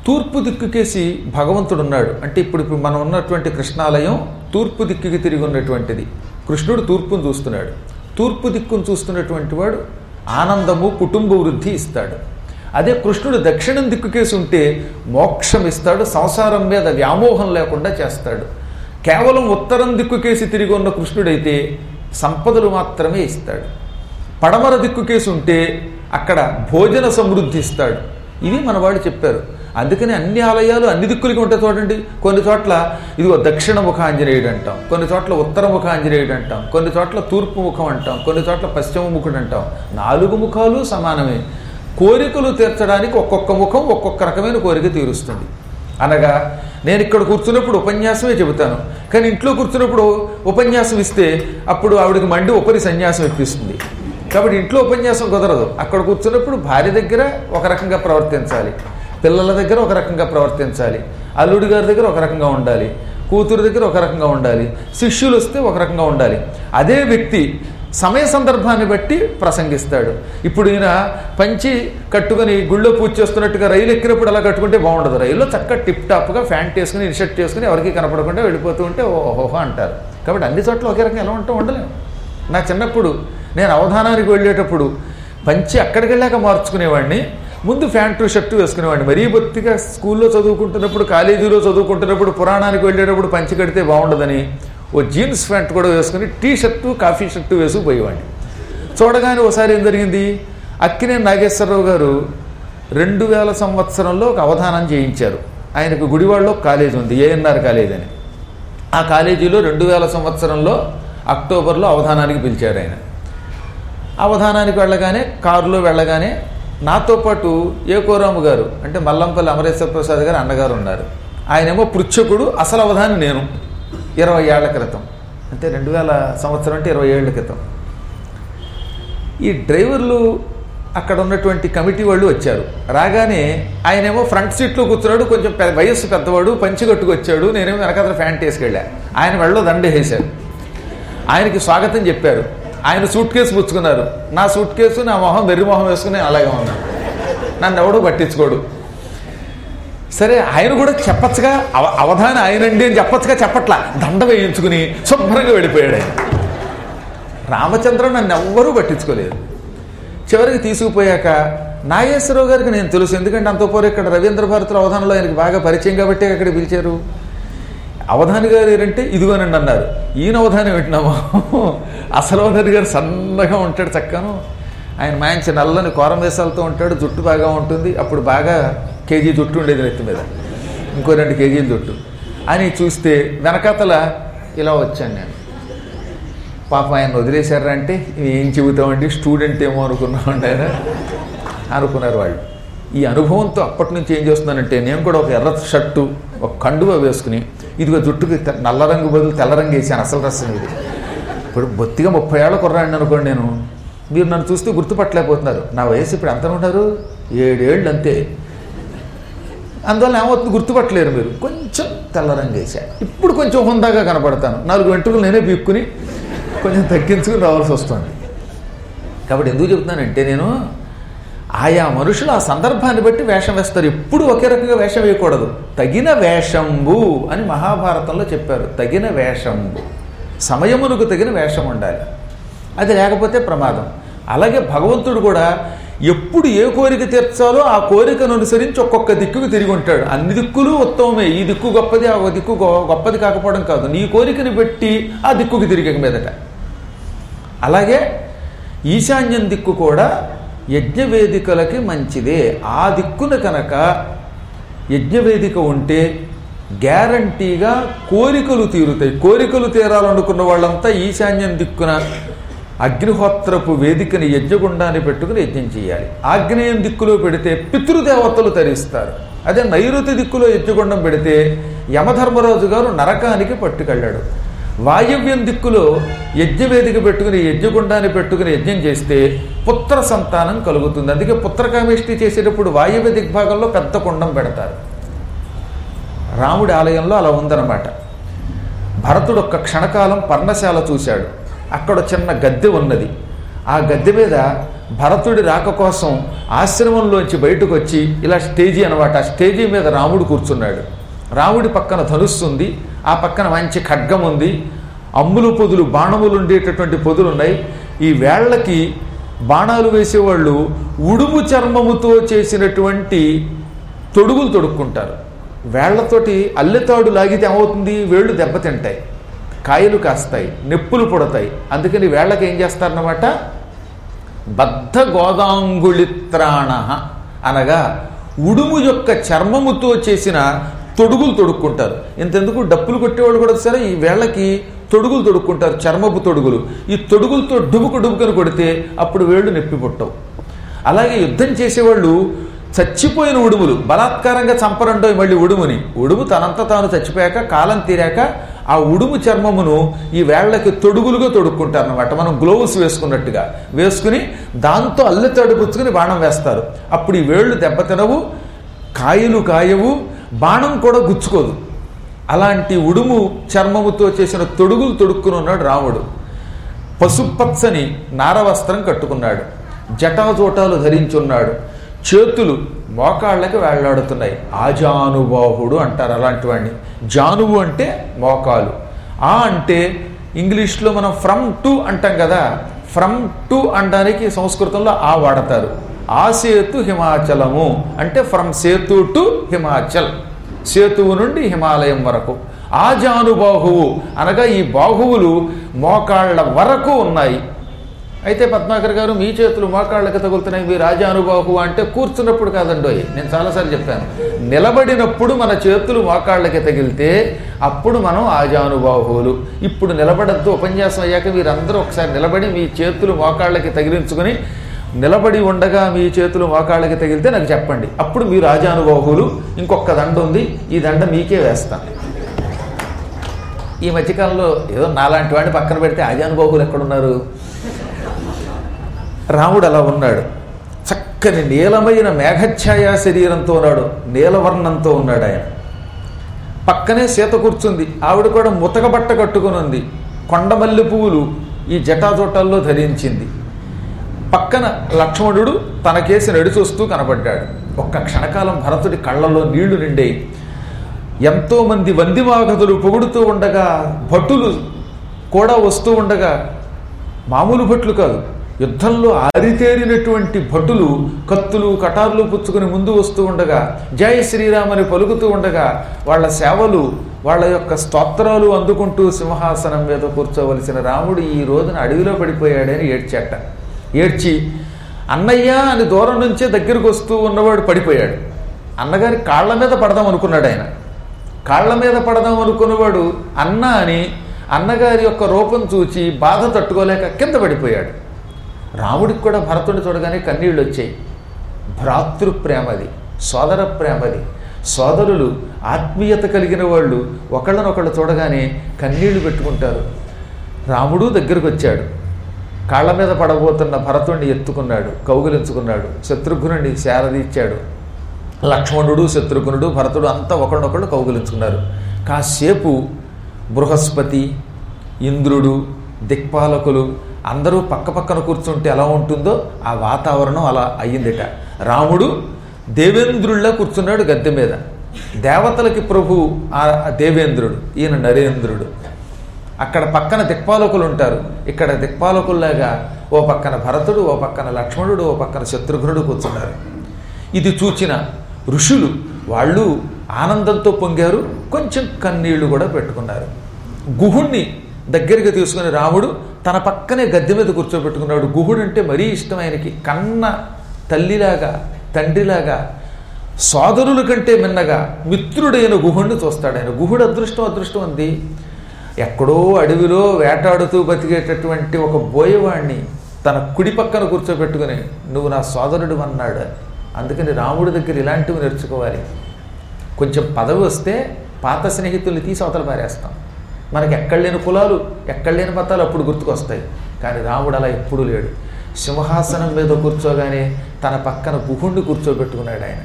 తూర్పు దిక్కుకేసి భగవంతుడు ఉన్నాడు అంటే ఇప్పుడు ఇప్పుడు మనం ఉన్నటువంటి కృష్ణాలయం తూర్పు దిక్కుకి తిరిగి ఉన్నటువంటిది కృష్ణుడు తూర్పును చూస్తున్నాడు తూర్పు దిక్కును చూస్తున్నటువంటి వాడు ఆనందము కుటుంబ వృద్ధి ఇస్తాడు అదే కృష్ణుడు దక్షిణం దిక్కుకేసి ఉంటే మోక్షం ఇస్తాడు సంసారం మీద వ్యామోహం లేకుండా చేస్తాడు కేవలం ఉత్తరం దిక్కుకేసి తిరిగి ఉన్న కృష్ణుడైతే సంపదలు మాత్రమే ఇస్తాడు పడమర దిక్కుకేసి ఉంటే అక్కడ భోజన సమృద్ధి ఇస్తాడు ఇవి మన వాళ్ళు చెప్పారు అందుకని అన్ని ఆలయాలు అన్ని దిక్కులకి ఉంటాయి చూడండి కొన్ని చోట్ల ఇదిగో దక్షిణ ముఖ ఆంజనేయుడు అంటాం కొన్ని చోట్ల ఉత్తర ముఖ ఆంజనేయుడు అంటాం కొన్ని చోట్ల తూర్పు ముఖం అంటాం కొన్ని చోట్ల పశ్చిమ ముఖుడు అంటాం నాలుగు ముఖాలు సమానమే కోరికలు తీర్చడానికి ఒక్కొక్క ముఖం ఒక్కొక్క రకమైన కోరిక తీరుస్తుంది అనగా నేను ఇక్కడ కూర్చున్నప్పుడు ఉపన్యాసమే చెబుతాను కానీ ఇంట్లో కూర్చున్నప్పుడు ఉపన్యాసం ఇస్తే అప్పుడు ఆవిడకి మండి ఉపరి సన్యాసం ఇప్పిస్తుంది కాబట్టి ఇంట్లో ఉపన్యాసం కుదరదు అక్కడ కూర్చున్నప్పుడు భార్య దగ్గర ఒక రకంగా ప్రవర్తించాలి పిల్లల దగ్గర ఒక రకంగా ప్రవర్తించాలి అల్లుడి గారి దగ్గర ఒక రకంగా ఉండాలి కూతురు దగ్గర ఒక రకంగా ఉండాలి శిష్యులు వస్తే ఒక రకంగా ఉండాలి అదే వ్యక్తి సమయ సందర్భాన్ని బట్టి ప్రసంగిస్తాడు ఇప్పుడు ఈయన పంచి కట్టుకుని గుళ్ళో పూజ చేస్తున్నట్టుగా రైలు ఎక్కినప్పుడు అలా కట్టుకుంటే బాగుండదు రైల్లో చక్కగా టిప్ టాప్గా ఫ్యాంట్ వేసుకుని ఇన్షర్ట్ చేసుకుని ఎవరికి కనపడకుండా వెళ్ళిపోతూ ఉంటే ఓహోహో అంటారు కాబట్టి అన్ని చోట్ల ఒకే రకంగా ఎలా ఉంటాం ఉండలేము నా చిన్నప్పుడు నేను అవధానానికి వెళ్ళేటప్పుడు పంచి అక్కడికి వెళ్ళాక మార్చుకునేవాడిని ముందు ప్యాంటు షర్టు వేసుకునేవాడిని మరీ బొత్తిగా స్కూల్లో చదువుకుంటున్నప్పుడు కాలేజీలో చదువుకుంటున్నప్పుడు పురాణానికి వెళ్ళేటప్పుడు పంచి కడితే బాగుండదని ఓ జీన్స్ ప్యాంట్ కూడా వేసుకుని టీ షర్టు కాఫీ షర్టు వేసుకుపోయేవాడిని చూడగానే ఒకసారి ఏం జరిగింది అక్కినేని నాగేశ్వరరావు గారు రెండు వేల సంవత్సరంలో ఒక అవధానం చేయించారు ఆయనకు గుడివాడలో కాలేజ్ ఉంది ఏఎన్ఆర్ కాలేజ్ అని ఆ కాలేజీలో రెండు వేల సంవత్సరంలో అక్టోబర్లో అవధానానికి పిలిచారు ఆయన అవధానానికి వెళ్ళగానే కారులో వెళ్ళగానే నాతో పాటు ఏకోరాము గారు అంటే మల్లంపల్లి అమరేశ్వర ప్రసాద్ గారు అన్నగారు ఉన్నారు ఆయనేమో పృచ్ఛకుడు అసలు అవధాని నేను ఇరవై ఏళ్ల క్రితం అంటే రెండు వేల సంవత్సరం అంటే ఇరవై ఏళ్ల క్రితం ఈ డ్రైవర్లు అక్కడ ఉన్నటువంటి కమిటీ వాళ్ళు వచ్చారు రాగానే ఆయనేమో ఫ్రంట్ సీట్లో కూర్చున్నాడు కొంచెం పె- వయస్సు పెద్దవాడు పంచి కట్టుకొచ్చాడు నేనేమో వెనకాల ఫ్యాంట్ వేసుకెళ్ళా ఆయన వెళ్ళో దండ వేశారు ఆయనకి స్వాగతం చెప్పారు ఆయన సూట్ కేసు పుచ్చుకున్నారు నా సూట్ కేసు నా మొహం వెర్రి మొహం వేసుకుని అలాగే ఉన్నాను నన్ను ఎవడూ పట్టించుకోడు సరే ఆయన కూడా చెప్పచ్చుగా అవ అవధానం ఆయనండి అని చెప్పచ్చుగా చెప్పట్లా దండ వేయించుకుని శుభ్రంగా వెళ్ళిపోయాడు ఆయన రామచంద్రన్ నన్ను ఎవ్వరూ పట్టించుకోలేదు చివరికి తీసుకుపోయాక నాగేశ్వరరావు గారికి నేను తెలుసు ఎందుకంటే అంతపూర్ ఇక్కడ రవీంద్ర భారతుల అవధానంలో ఆయనకి బాగా పరిచయం కాబట్టి అక్కడ పిలిచారు అవధాని గారు ఏంటంటే ఇదిగోనండి అన్నారు ఈయన అవధానం పెట్టినామో అసలు అవధాని గారు సన్నగా ఉంటాడు చక్కను ఆయన మంచి నల్లని కోరం వేసాలతో ఉంటాడు జుట్టు బాగా ఉంటుంది అప్పుడు బాగా కేజీ జుట్టు ఉండేది నెత్తి మీద ఇంకో రెండు కేజీల జుట్టు అని చూస్తే వెనకాతల ఇలా వచ్చాను నేను పాపం ఆయన వదిలేశారా అంటే ఏం చెబుతామండి స్టూడెంట్ ఏమో అనుకున్నామండి ఆయన అనుకున్నారు వాళ్ళు ఈ అనుభవంతో అప్పటి నుంచి ఏం చేస్తున్నానంటే నేను కూడా ఒక ఎర్ర షర్టు ఒక కండువ వేసుకుని ఇదిగో జుట్టుకి తె- నల్ల రంగు బదులు తెల్ల రంగు వేసాను అసలు రసం ఇది ఇప్పుడు బొత్తిగా ముప్పై ఏళ్ళ కుర్రాడిని అనుకోండి నేను మీరు నన్ను చూస్తూ గుర్తుపట్టలేకపోతున్నారు నా వయసు ఇప్పుడు ఎంత ఉన్నారు ఏడేళ్ళు అంతే అందువల్ల ఏమవుతుంది గుర్తుపట్టలేరు మీరు కొంచెం తెల్ల రంగు వేసా ఇప్పుడు కొంచెం హుందాగా కనపడతాను నాలుగు వెంట్రుకలు నేనే పీక్కుని కొంచెం తగ్గించుకుని రావాల్సి వస్తుంది కాబట్టి ఎందుకు చెప్తున్నానంటే నేను ఆయా మనుషులు ఆ సందర్భాన్ని బట్టి వేషం వేస్తారు ఎప్పుడు ఒకే రకంగా వేషం వేయకూడదు తగిన వేషంబు అని మహాభారతంలో చెప్పారు తగిన వేషంబు సమయమునకు తగిన వేషం ఉండాలి అది లేకపోతే ప్రమాదం అలాగే భగవంతుడు కూడా ఎప్పుడు ఏ కోరిక తీర్చాలో ఆ కోరికను అనుసరించి ఒక్కొక్క దిక్కుకు తిరిగి ఉంటాడు అన్ని దిక్కులు ఉత్తమమే ఈ దిక్కు గొప్పది ఆ దిక్కు గొ- గొప్పది కాకపోవడం కాదు నీ కోరికని పెట్టి ఆ దిక్కుకి తిరిగి మీదట అలాగే ఈశాన్యం దిక్కు కూడా యజ్ఞవేదికలకి మంచిదే ఆ దిక్కున కనుక యజ్ఞవేదిక ఉంటే గ్యారంటీగా కోరికలు తీరుతాయి కోరికలు తీరాలనుకున్న వాళ్ళంతా ఈశాన్యం దిక్కున అగ్నిహోత్రపు వేదికని యజ్ఞగుండాన్ని పెట్టుకుని యజ్ఞం చేయాలి ఆగ్నేయం దిక్కులో పెడితే పితృదేవతలు తరిస్తారు అదే నైరుతి దిక్కులో యజ్ఞగుండం పెడితే యమధర్మరాజు గారు నరకానికి పట్టుకెళ్ళాడు వాయవ్యం దిక్కులో యజ్ఞవేదిక పెట్టుకుని యజ్ఞగుండాన్ని పెట్టుకుని యజ్ఞం చేస్తే పుత్ర సంతానం కలుగుతుంది అందుకే పుత్రకామేష్టి చేసేటప్పుడు వాయవ్య దిగ్భాగంలో పెద్ద కుండం పెడతారు రాముడి ఆలయంలో అలా ఉందన్నమాట భరతుడు ఒక్క క్షణకాలం పర్ణశాల చూశాడు అక్కడ చిన్న గద్దె ఉన్నది ఆ గద్దె మీద భరతుడి రాక కోసం ఆశ్రమంలోంచి బయటకు వచ్చి ఇలా స్టేజీ అనమాట ఆ స్టేజీ మీద రాముడు కూర్చున్నాడు రాముడి పక్కన ధనుస్సు ఉంది ఆ పక్కన మంచి ఖడ్గం ఉంది అమ్ములు పొదులు బాణములు ఉండేటటువంటి పొదులు ఉన్నాయి ఈ వేళ్ళకి బాణాలు వేసేవాళ్ళు ఉడుము చర్మముతో చేసినటువంటి తొడుగులు తొడుక్కుంటారు వేళ్లతోటి అల్లెతాడు లాగితే ఏమవుతుంది వేళ్ళు దెబ్బతింటాయి కాయలు కాస్తాయి నెప్పులు పుడతాయి అందుకని వేళ్ళకి ఏం చేస్తారన్నమాట బద్ధ గోదాంగుళిత్రాణ అనగా ఉడుము యొక్క చర్మముతో చేసిన తొడుగులు తొడుక్కుంటారు ఇంతెందుకు డప్పులు కొట్టేవాళ్ళు కూడా సరే ఈ వేళ్ళకి తొడుగులు తొడుక్కుంటారు చర్మపు తొడుగులు ఈ తొడుగులతో డుబుకు డుబుకని కొడితే అప్పుడు వేళ్ళు నొప్పి పుట్టవు అలాగే యుద్ధం చేసేవాళ్ళు చచ్చిపోయిన ఉడుములు బలాత్కారంగా చంపరండో మళ్ళీ ఉడుముని ఉడుము తనంత తాను చచ్చిపోయాక కాలం తీరాక ఆ ఉడుము చర్మమును ఈ వేళ్లకి తొడుగులుగా తొడుక్కుంటారు అనమాట మనం గ్లోవ్స్ వేసుకున్నట్టుగా వేసుకుని దాంతో అల్లెతాడు పుచ్చుకుని బాణం వేస్తారు అప్పుడు ఈ వేళ్ళు దెబ్బతినవు కాయలు కాయవు బాణం కూడా గుచ్చుకోదు అలాంటి ఉడుము చర్మముతో చేసిన తొడుగులు తొడుక్కుని ఉన్నాడు రాముడు పసుపచ్చని నారవస్త్రం కట్టుకున్నాడు జటాజోటాలు ధరించున్నాడు చేతులు మోకాళ్ళకి వేళ్లాడుతున్నాయి ఆజానుబాహుడు అంటారు అలాంటి వాడిని జానువు అంటే మోకాలు ఆ అంటే ఇంగ్లీష్లో మనం ఫ్రమ్ టు అంటాం కదా ఫ్రమ్ టు అనడానికి సంస్కృతంలో ఆ వాడతారు ఆ సేతు హిమాచలము అంటే ఫ్రమ్ సేతు టు హిమాచల్ సేతువు నుండి హిమాలయం వరకు ఆ జానుబాహువు అనగా ఈ బాహువులు మోకాళ్ళ వరకు ఉన్నాయి అయితే పద్మాకర్ గారు మీ చేతులు మోకాళ్ళకి తగులుతున్నాయి మీ రాజానుబాహు అంటే కూర్చున్నప్పుడు కాదండోయ్ నేను చాలాసార్లు చెప్పాను నిలబడినప్పుడు మన చేతులు మోకాళ్ళకి తగిలితే అప్పుడు మనం ఆజానుబాహువులు ఇప్పుడు నిలబడద్దు ఉపన్యాసం అయ్యాక మీరందరూ ఒకసారి నిలబడి మీ చేతులు మోకాళ్ళకి తగిలించుకుని నిలబడి ఉండగా మీ చేతులు మోకాళ్ళకి తగిలితే నాకు చెప్పండి అప్పుడు మీరు ఆజానుబాహువులు ఇంకొక దండ ఉంది ఈ దండ మీకే వేస్తాను ఈ మధ్యకాలంలో ఏదో నాలాంటి వాడిని పక్కన పెడితే ఆజానుబాహువులు ఎక్కడున్నారు రాముడు అలా ఉన్నాడు చక్కని నీలమైన మేఘఛాయ శరీరంతో ఉన్నాడు నీలవర్ణంతో ఉన్నాడు ఆయన పక్కనే సీత కూర్చుంది ఆవిడ కూడా ముతక బట్ట కట్టుకుని ఉంది కొండమల్లి పువ్వులు ఈ జటాజోటాల్లో ధరించింది పక్కన లక్ష్మణుడు తనకేసి నడిచొస్తూ కనబడ్డాడు ఒక్క క్షణకాలం భరతుడి కళ్ళలో నీళ్లు నిండాయి ఎంతోమంది వందిమాగతులు పొగుడుతూ ఉండగా భటులు కూడా వస్తూ ఉండగా మామూలు భట్లు కాదు యుద్ధంలో ఆరితేరినటువంటి భటులు కత్తులు కటార్లు పుచ్చుకుని ముందు వస్తూ ఉండగా జై శ్రీరామని పలుకుతూ ఉండగా వాళ్ళ సేవలు వాళ్ళ యొక్క స్తోత్రాలు అందుకుంటూ సింహాసనం మీద కూర్చోవలసిన రాముడు ఈ రోజున అడవిలో పడిపోయాడని ఏడ్చాట ఏడ్చి అన్నయ్య అని దూరం నుంచే దగ్గరకు వస్తూ ఉన్నవాడు పడిపోయాడు అన్నగారి కాళ్ళ మీద పడదాం అనుకున్నాడు ఆయన కాళ్ళ మీద పడదాం అనుకున్నవాడు అన్న అని అన్నగారి యొక్క రూపం చూచి బాధ తట్టుకోలేక కింద పడిపోయాడు రాముడికి కూడా భరతుడిని చూడగానే కన్నీళ్ళు వచ్చాయి భ్రాతృ ప్రేమది సోదర ప్రేమది సోదరులు ఆత్మీయత కలిగిన వాళ్ళు ఒకళ్ళనొకళ్ళు చూడగానే కన్నీళ్లు పెట్టుకుంటారు రాముడు దగ్గరకు వచ్చాడు కాళ్ళ మీద పడబోతున్న భరతుడిని ఎత్తుకున్నాడు కౌగిలించుకున్నాడు శత్రుఘ్నుడిని శారదీచ్చాడు లక్ష్మణుడు శత్రుఘ్నుడు భరతుడు అంతా ఒకళ్ళనొకళ్ళు కౌగిలించుకున్నారు కాసేపు బృహస్పతి ఇంద్రుడు దిక్పాలకులు అందరూ పక్క పక్కన కూర్చుంటే ఎలా ఉంటుందో ఆ వాతావరణం అలా అయ్యిందిట రాముడు దేవేంద్రుల్లా కూర్చున్నాడు గద్దె మీద దేవతలకి ప్రభు ఆ దేవేంద్రుడు ఈయన నరేంద్రుడు అక్కడ పక్కన దిక్పాలకులు ఉంటారు ఇక్కడ దిక్పాలకుల్లాగా ఓ పక్కన భరతుడు ఓ పక్కన లక్ష్మణుడు ఓ పక్కన శత్రుఘ్నుడు కూర్చున్నారు ఇది చూచిన ఋషులు వాళ్ళు ఆనందంతో పొంగారు కొంచెం కన్నీళ్లు కూడా పెట్టుకున్నారు గుహుణ్ణి దగ్గరికి తీసుకుని రాముడు తన పక్కనే గద్దె మీద కూర్చోబెట్టుకున్నాడు గుహుడు అంటే మరీ ఇష్టం ఆయనకి కన్న తల్లిలాగా తండ్రిలాగా సోదరుల కంటే మిన్నగా మిత్రుడైన గుహుడిని చూస్తాడు ఆయన గుహుడు అదృష్టం అదృష్టం ఉంది ఎక్కడో అడవిలో వేటాడుతూ బతికేటటువంటి ఒక బోయవాణ్ణి తన కుడి పక్కన కూర్చోబెట్టుకుని నువ్వు నా సోదరుడు అన్నాడు అందుకని రాముడి దగ్గర ఇలాంటివి నేర్చుకోవాలి కొంచెం పదవి వస్తే పాత స్నేహితుల్ని తీసి అవతల పారేస్తాం మనకి ఎక్కడ లేని కులాలు ఎక్కడ లేని మతాలు అప్పుడు గుర్తుకొస్తాయి కానీ రాముడు అలా ఎప్పుడూ లేడు సింహాసనం మీద కూర్చోగానే తన పక్కన గుహుణ్ణి కూర్చోబెట్టుకున్నాడు ఆయన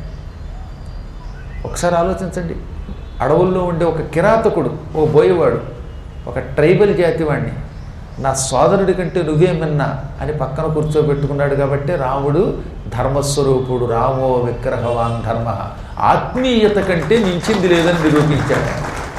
ఒకసారి ఆలోచించండి అడవుల్లో ఉండే ఒక కిరాతకుడు ఓ బోయేవాడు ఒక ట్రైబల్ జాతి వాడిని నా సోదరుడి కంటే నువ్వేమన్నా అని పక్కన కూర్చోబెట్టుకున్నాడు కాబట్టి రాముడు ధర్మస్వరూపుడు రామో విగ్రహవాన్ ధర్మ ఆత్మీయత కంటే మించింది లేదని నిరూపించాడు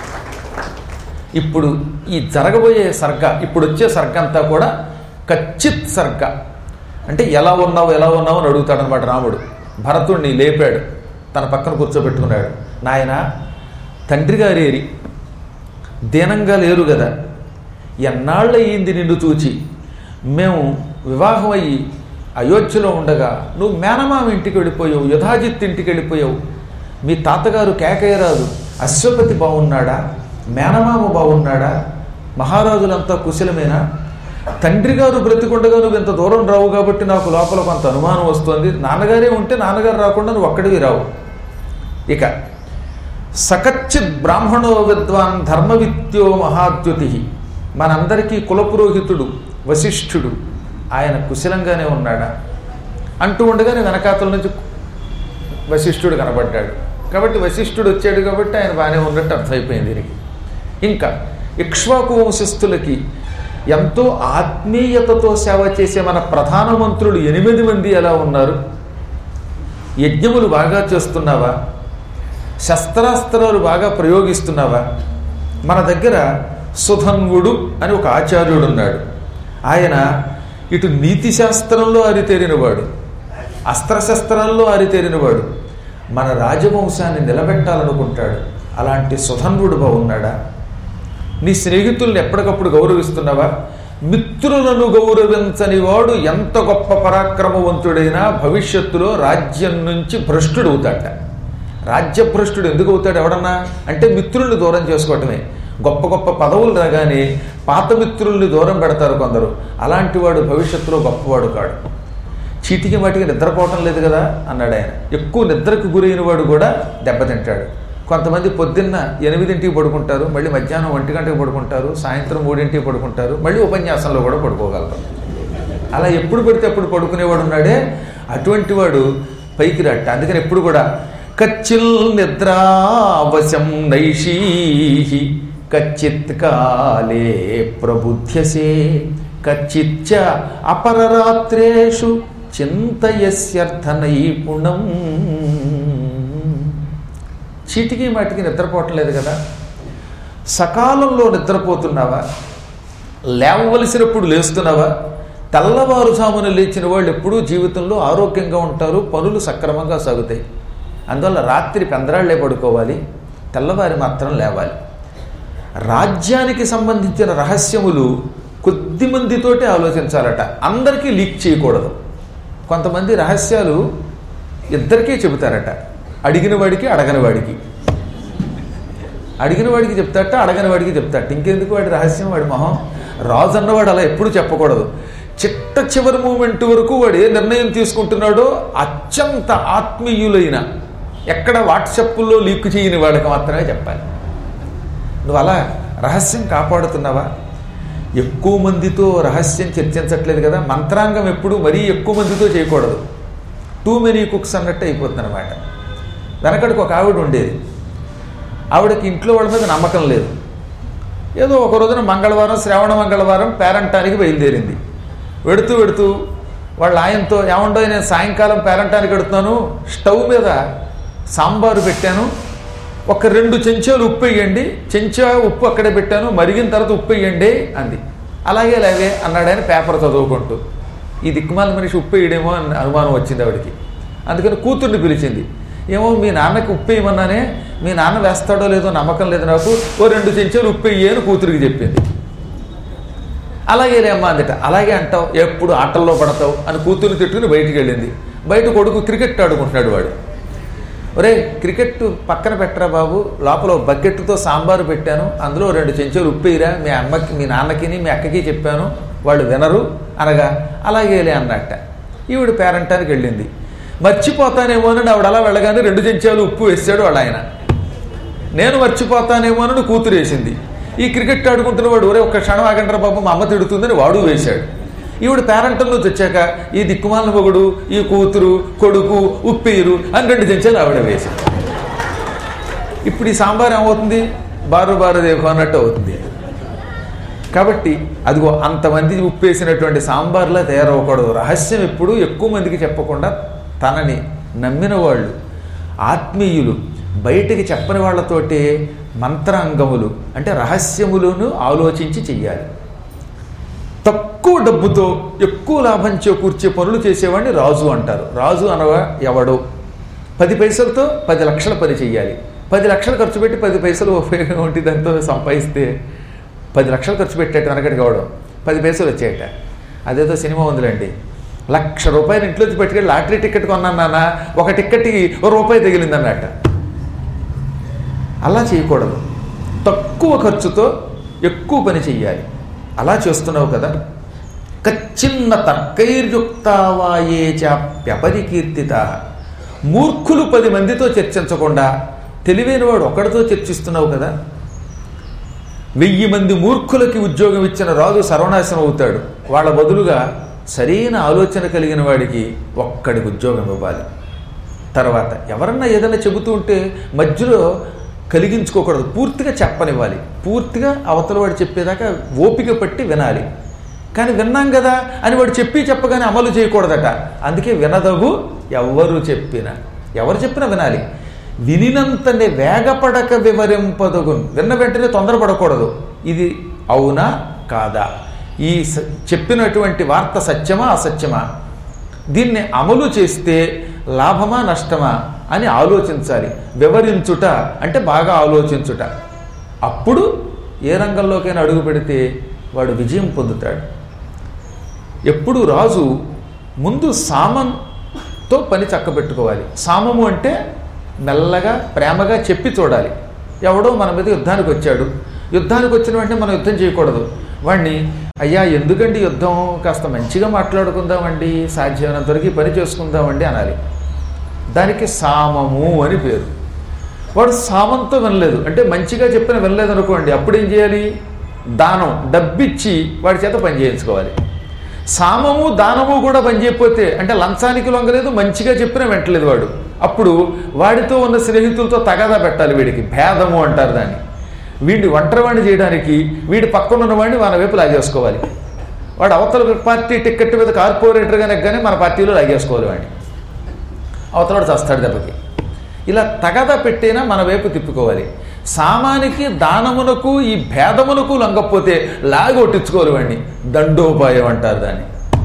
ఇప్పుడు ఈ జరగబోయే సర్గ ఇప్పుడు వచ్చే సర్గ అంతా కూడా కచ్చిత్ సర్గ అంటే ఎలా ఉన్నావు ఎలా ఉన్నావు అని అడుగుతాడనమాట రాముడు భరతుణ్ణి లేపాడు తన పక్కన కూర్చోబెట్టుకున్నాడు నాయన తండ్రి గారేరి దీనంగా లేరు కదా ఎన్నాళ్ళు అయ్యింది నిన్ను చూచి మేము వివాహం అయ్యి అయోధ్యలో ఉండగా నువ్వు మేనమామ ఇంటికి వెళ్ళిపోయావు యుధాజిత్ ఇంటికి వెళ్ళిపోయావు మీ తాతగారు కేకయ్యరాజు అశ్వపతి బాగున్నాడా మేనమామ బాగున్నాడా మహారాజులంతా కుశలమేనా తండ్రి గారు బ్రతికుండగా నువ్వు ఇంత దూరం రావు కాబట్టి నాకు లోపల కొంత అనుమానం వస్తుంది నాన్నగారే ఉంటే నాన్నగారు రాకుండా నువ్వు ఒక్కడివి రావు ఇక సకచ్చిత్ బ్రాహ్మణో విద్వాన్ ధర్మవిత్యో మహాద్యుతి మనందరికీ కులపురోహితుడు వశిష్ఠుడు ఆయన కుశలంగానే ఉన్నాడా అంటూ ఉండగానే వెనకాతల నుంచి వశిష్ఠుడు కనబడ్డాడు కాబట్టి వశిష్ఠుడు వచ్చాడు కాబట్టి ఆయన బాగానే ఉన్నట్టు అర్థమైపోయింది దీనికి ఇంకా ఇక్ష్వాకు వంశస్థులకి ఎంతో ఆత్మీయతతో సేవ చేసే మన ప్రధానమంత్రులు ఎనిమిది మంది ఎలా ఉన్నారు యజ్ఞములు బాగా చేస్తున్నావా శస్త్రాస్త్రాలు బాగా ప్రయోగిస్తున్నావా మన దగ్గర సుధన్వుడు అని ఒక ఆచార్యుడు ఉన్నాడు ఆయన ఇటు నీతి శాస్త్రంలో అరితేరినవాడు అస్త్రశస్త్రాల్లో అరితేరినవాడు మన రాజవంశాన్ని నిలబెట్టాలనుకుంటాడు అలాంటి సుధన్వుడు బాగున్నాడా నీ స్నేహితుల్ని ఎప్పటికప్పుడు గౌరవిస్తున్నావా మిత్రులను గౌరవించని వాడు ఎంత గొప్ప పరాక్రమవంతుడైనా భవిష్యత్తులో రాజ్యం నుంచి భ్రష్టుడు అవుతాట రాజ్యభ్రష్టుడు ఎందుకు అవుతాడు ఎవడన్నా అంటే మిత్రుల్ని దూరం చేసుకోవటమే గొప్ప గొప్ప పదవులు రాగానే పాత మిత్రుల్ని దూరం పెడతారు కొందరు అలాంటి వాడు భవిష్యత్తులో గొప్పవాడు కాడు చీటికి వాటికి నిద్రపోవటం లేదు కదా అన్నాడు ఆయన ఎక్కువ నిద్రకు గురైన వాడు కూడా దెబ్బతింటాడు కొంతమంది పొద్దున్న ఎనిమిదింటికి పడుకుంటారు మళ్ళీ మధ్యాహ్నం ఒంటి గంటకి పడుకుంటారు సాయంత్రం మూడింటికి పడుకుంటారు మళ్ళీ ఉపన్యాసంలో కూడా పడుకోగలరు అలా ఎప్పుడు పడితే అప్పుడు పడుకునేవాడు ఉన్నాడే అటువంటి వాడు పైకి రాట అందుకని ఎప్పుడు కూడా కచ్చిల్ నిద్రావశం నైషీహి కచ్చిత్ కాలే ప్రబుధ్యసే కచ్చిచ్చ అపరరాత్రేషు చింతయస్యర్థ నైపుణం చీటికి మాటికి నిద్రపోవటం లేదు కదా సకాలంలో నిద్రపోతున్నావా లేవవలసినప్పుడు లేస్తున్నావా తెల్లవారుజామున లేచిన వాళ్ళు ఎప్పుడూ జీవితంలో ఆరోగ్యంగా ఉంటారు పనులు సక్రమంగా సాగుతాయి అందువల్ల రాత్రి పెందరాళ్లే పడుకోవాలి తెల్లవారి మాత్రం లేవాలి రాజ్యానికి సంబంధించిన రహస్యములు కొద్ది మందితోటి ఆలోచించాలట అందరికీ లీక్ చేయకూడదు కొంతమంది రహస్యాలు ఇద్దరికీ చెబుతారట అడిగిన వాడికి అడగని వాడికి అడిగిన వాడికి చెప్తాట అడగని వాడికి చెప్తాట ఇంకెందుకు వాడి రహస్యం వాడి మొహం రాజు అన్నవాడు అలా ఎప్పుడు చెప్పకూడదు చిట్ట చివరి మూమెంట్ వరకు వాడు ఏ నిర్ణయం తీసుకుంటున్నాడో అత్యంత ఆత్మీయులైన ఎక్కడ వాట్సప్లో లీక్ చేయని వాళ్ళకి మాత్రమే చెప్పాలి నువ్వు అలా రహస్యం కాపాడుతున్నావా ఎక్కువ మందితో రహస్యం చర్చించట్లేదు కదా మంత్రాంగం ఎప్పుడు మరీ ఎక్కువ మందితో చేయకూడదు టూ మెనీ కుక్స్ అన్నట్టు అయిపోతుంది అనమాట వెనకడికి ఒక ఆవిడ ఉండేది ఆవిడకి ఇంట్లో వాళ్ళ మీద నమ్మకం లేదు ఏదో ఒక రోజున మంగళవారం శ్రావణ మంగళవారం పేరంటానికి బయలుదేరింది వెడుతూ వెడుతూ వాళ్ళ ఆయనతో ఏమండో నేను సాయంకాలం పేరంటానికి వెడుతున్నాను స్టవ్ మీద సాంబారు పెట్టాను ఒక రెండు చెంచాలు ఉప్పు వేయండి చెంచా ఉప్పు అక్కడే పెట్టాను మరిగిన తర్వాత ఉప్పు వేయండి అంది అలాగే లేవే అన్నాడు ఆయన పేపర్ చదువుకుంటూ ఈ దిక్కుమాల మనిషి ఉప్పు వేయడేమో అని అనుమానం వచ్చింది ఆవిడకి అందుకని కూతుర్ని పిలిచింది ఏమో మీ నాన్నకి ఉప్పు వేయమన్నానే మీ నాన్న వేస్తాడో లేదో నమ్మకం లేదు నాకు ఓ రెండు చెంచాలు ఉప్పు వేయి అని కూతురికి చెప్పింది అలాగే లేమ్మా అందట అలాగే అంటావు ఎప్పుడు ఆటల్లో పడతావు అని కూతుర్ని తిట్టుకుని బయటికి వెళ్ళింది బయట కొడుకు క్రికెట్ ఆడుకుంటున్నాడు వాడు ఒరే క్రికెట్ పక్కన పెట్టరా బాబు లోపల ఓ బకెట్తో సాంబారు పెట్టాను అందులో రెండు చెంచాలు ఉప్పేయరా మీ అమ్మకి మీ నాన్నకిని మీ అక్కకి చెప్పాను వాళ్ళు వినరు అనగా అలాగేలే అన్నట్ట ఈవిడ పేరంటానికి వెళ్ళింది మర్చిపోతానేమోనని ఆవిడ అలా వెళ్ళగానే రెండు చెంచాలు ఉప్పు వేసాడు వాళ్ళ ఆయన నేను మర్చిపోతానేమోనని కూతురు వేసింది ఈ క్రికెట్ ఆడుకుంటున్న వాడు ఒరే ఒక్క క్షణం ఆగంటారా బాబు మా అమ్మ తిడుతుందని వాడు వేశాడు ఈవిడ పేరంటం నుంచి వచ్చాక ఈ దిక్కుమాలిన మొగుడు ఈ కూతురు కొడుకు ఉప్పేరు అని రెండు చెంచాలు ఆవిడ వేసింది ఇప్పుడు ఈ సాంబార్ ఏమవుతుంది బారు బారు దేవు అన్నట్టు అవుతుంది కాబట్టి అదిగో అంతమంది ఉప్పేసినటువంటి సాంబార్లా తయారవ్వకూడదు రహస్యం ఎప్పుడు ఎక్కువ మందికి చెప్పకుండా తనని నమ్మిన వాళ్ళు ఆత్మీయులు బయటికి చెప్పని వాళ్ళతోటే మంత్రాంగములు అంటే రహస్యములను ఆలోచించి చెయ్యాలి తక్కువ డబ్బుతో ఎక్కువ లాభం చేకూర్చే పనులు చేసేవాడిని రాజు అంటారు రాజు అనగా ఎవడు పది పైసలతో పది లక్షల పని చెయ్యాలి పది లక్షలు ఖర్చు పెట్టి పది పైసలు ఉపయోగం ఉంటే దాంతో సంపాదిస్తే పది లక్షలు ఖర్చు పెట్టేట వెనకటి కావడం పది పైసలు వచ్చేయట అదేదో సినిమా ఉందిలేండి లక్ష రూపాయలు ఇంట్లోంచి పెట్టుకెళ్ళి లాటరీ టికెట్ కొన్నాను నాన్న ఒక టికెట్కి ఒక రూపాయి తగిలిందన్నట్ట అలా చేయకూడదు తక్కువ ఖర్చుతో ఎక్కువ పని చెయ్యాలి అలా చేస్తున్నావు కదా కచ్చిన్న తర్కైర్యుక్తావాయే చాప్యపరికీర్తిత మూర్ఖులు పది మందితో చర్చించకుండా తెలివైన వాడు ఒక్కడితో చర్చిస్తున్నావు కదా వెయ్యి మంది మూర్ఖులకి ఉద్యోగం ఇచ్చిన రాజు సర్వనాశనం అవుతాడు వాళ్ళ బదులుగా సరైన ఆలోచన కలిగిన వాడికి ఒక్కడికి ఉద్యోగం ఇవ్వాలి తర్వాత ఎవరన్నా ఏదైనా చెబుతూ ఉంటే మధ్యలో కలిగించుకోకూడదు పూర్తిగా చెప్పనివ్వాలి పూర్తిగా అవతల వాడు చెప్పేదాకా ఓపిక పట్టి వినాలి కానీ విన్నాం కదా అని వాడు చెప్పి చెప్పగానే అమలు చేయకూడదట అందుకే వినదగు ఎవరు చెప్పినా ఎవరు చెప్పినా వినాలి వినినంతనే వేగపడక వివరింపదగు విన్న వెంటనే తొందరపడకూడదు ఇది అవునా కాదా ఈ స- చెప్పినటువంటి వార్త సత్యమా అసత్యమా దీన్ని అమలు చేస్తే లాభమా నష్టమా అని ఆలోచించాలి వివరించుట అంటే బాగా ఆలోచించుట అప్పుడు ఏ రంగంలోకైనా అడుగు పెడితే వాడు విజయం పొందుతాడు ఎప్పుడు రాజు ముందు సామంతో పని చక్కబెట్టుకోవాలి సామము అంటే మెల్లగా ప్రేమగా చెప్పి చూడాలి ఎవడో మన మీద యుద్ధానికి వచ్చాడు యుద్ధానికి వచ్చిన వెంటనే మనం యుద్ధం చేయకూడదు వాడిని అయ్యా ఎందుకండి యుద్ధం కాస్త మంచిగా మాట్లాడుకుందామండి సాధ్యమైనంత వరకు ఈ పని చేసుకుందామండి అనాలి దానికి సామము అని పేరు వాడు సామంతో వినలేదు అంటే మంచిగా చెప్పిన వినలేదు అనుకోండి అప్పుడు ఏం చేయాలి దానం డబ్బిచ్చి వాడి చేత పని చేయించుకోవాలి సామము దానము కూడా పని చేయకపోతే అంటే లంచానికి లొంగలేదు మంచిగా చెప్పినా వెంటలేదు వాడు అప్పుడు వాడితో ఉన్న స్నేహితులతో తగాదా పెట్టాలి వీడికి భేదము అంటారు దాన్ని వీడిని ఒంటరివాణ్ణి చేయడానికి వీడి పక్కన ఉన్నవాడిని మన వైపు లాగేసుకోవాలి వాడు అవతల పార్టీ టికెట్ మీద కార్పొరేటర్గా నెగ్గానే మన పార్టీలో లాగేసుకోవాలి వాడిని అవతలవాడు చస్తాడు దెబ్బకి ఇలా తగద పెట్టైనా మన వైపు తిప్పుకోవాలి సామానికి దానమునకు ఈ భేదమునకు లొంగకపోతే లాగొట్టించుకోవాలి వాడిని దండోపాయం అంటారు దాన్ని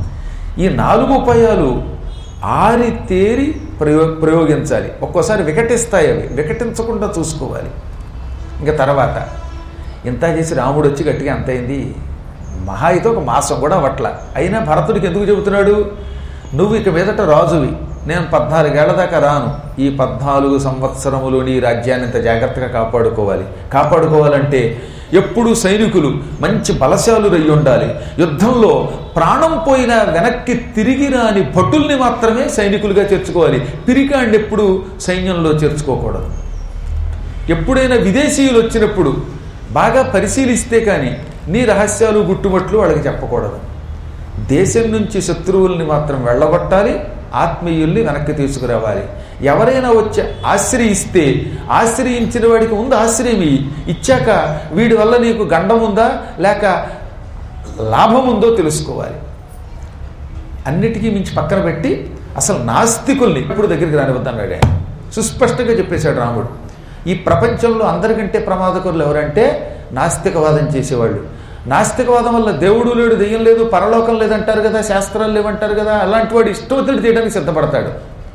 ఈ నాలుగు ఉపాయాలు ఆరి తేరి ప్రయో ప్రయోగించాలి ఒక్కోసారి వికటిస్తాయి అవి వికటించకుండా చూసుకోవాలి ఇంకా తర్వాత ఇంత చేసి రాముడు వచ్చి గట్టిగా అంత అయింది మహా అయితే ఒక మాసం కూడా అవట్ల అయినా భరతుడికి ఎందుకు చెబుతున్నాడు నువ్వు ఇక మీదట రాజువి నేను పద్నాలుగేళ్ల దాకా రాను ఈ పద్నాలుగు సంవత్సరములు నీ రాజ్యాన్ని ఇంత జాగ్రత్తగా కాపాడుకోవాలి కాపాడుకోవాలంటే ఎప్పుడు సైనికులు మంచి బలశాలు రయ్యి ఉండాలి యుద్ధంలో ప్రాణం పోయిన వెనక్కి తిరిగి రాని భటుల్ని మాత్రమే సైనికులుగా చేర్చుకోవాలి పిరికాండి ఎప్పుడు సైన్యంలో చేర్చుకోకూడదు ఎప్పుడైనా విదేశీయులు వచ్చినప్పుడు బాగా పరిశీలిస్తే కానీ నీ రహస్యాలు గుట్టుమట్లు వాళ్ళకి చెప్పకూడదు దేశం నుంచి శత్రువుల్ని మాత్రం వెళ్ళగొట్టాలి ఆత్మీయుల్ని వెనక్కి తీసుకురావాలి ఎవరైనా వచ్చి ఆశ్రయిస్తే ఆశ్రయించిన వాడికి ముందు ఆశ్రయం ఇయ్యి. ఇచ్చాక వీడి వల్ల నీకు గండం ఉందా లేక లాభం ఉందో తెలుసుకోవాలి అన్నిటికీ మించి పక్కన పెట్టి అసలు నాస్తికుల్ని ఇప్పుడు దగ్గరికి రానివద్దన్నాడు ఆయన సుస్పష్టంగా చెప్పేశాడు రాముడు ఈ ప్రపంచంలో అందరికంటే ప్రమాదకరులు ఎవరంటే నాస్తికవాదం చేసేవాళ్ళు నాస్తికవాదం వల్ల దేవుడు లేడు దెయ్యం లేదు పరలోకం లేదంటారు కదా శాస్త్రాలు లేవంటారు కదా అలాంటి వాడు ఇష్టవతుడు చేయడానికి సిద్ధపడతాడు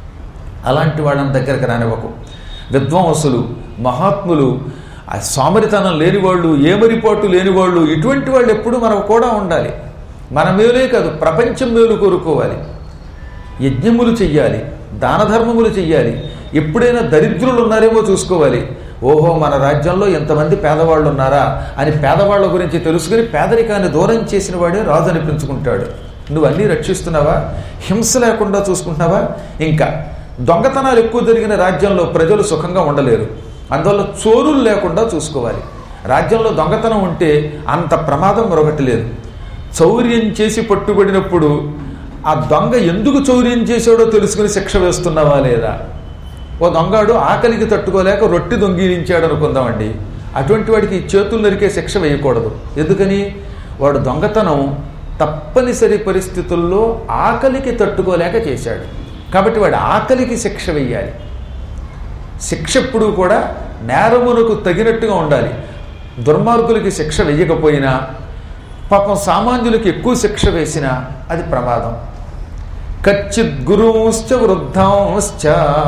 అలాంటి వాళ్ళని దగ్గరకు రానివ్వకు విద్వాంసులు మహాత్ములు ఆ సోమరితనం లేనివాళ్ళు ఏమరిపాటు లేనివాళ్ళు ఇటువంటి వాళ్ళు ఎప్పుడు మనకు కూడా ఉండాలి మన మేలే కాదు ప్రపంచం మేలు కోరుకోవాలి యజ్ఞములు చెయ్యాలి దాన ధర్మములు చెయ్యాలి ఎప్పుడైనా దరిద్రులు ఉన్నారేమో చూసుకోవాలి ఓహో మన రాజ్యంలో ఎంతమంది పేదవాళ్ళు ఉన్నారా అని పేదవాళ్ళ గురించి తెలుసుకుని పేదరికాన్ని దూరం చేసిన వాడే రాజు అనిపించుకుంటాడు నువ్వు అన్నీ రక్షిస్తున్నావా హింస లేకుండా చూసుకుంటున్నావా ఇంకా దొంగతనాలు ఎక్కువ జరిగిన రాజ్యంలో ప్రజలు సుఖంగా ఉండలేరు అందువల్ల చోరులు లేకుండా చూసుకోవాలి రాజ్యంలో దొంగతనం ఉంటే అంత ప్రమాదం మరొకటి లేదు చౌర్యం చేసి పట్టుబడినప్పుడు ఆ దొంగ ఎందుకు చౌర్యం చేశాడో తెలుసుకుని శిక్ష వేస్తున్నావా లేదా ఓ దొంగాడు ఆకలికి తట్టుకోలేక రొట్టె దొంగిలించాడు అనుకుందామండి అటువంటి వాడికి చేతులు నరికే శిక్ష వేయకూడదు ఎందుకని వాడు దొంగతనం తప్పనిసరి పరిస్థితుల్లో ఆకలికి తట్టుకోలేక చేశాడు కాబట్టి వాడు ఆకలికి శిక్ష వెయ్యాలి శిక్ష ఎప్పుడూ కూడా నేరమునకు తగినట్టుగా ఉండాలి దుర్మార్గులకి శిక్ష వెయ్యకపోయినా పాపం సామాన్యులకి ఎక్కువ శిక్ష వేసినా అది ప్రమాదం కచ్చిత్ గురుంశ్చ వృద్ధాంశ్చ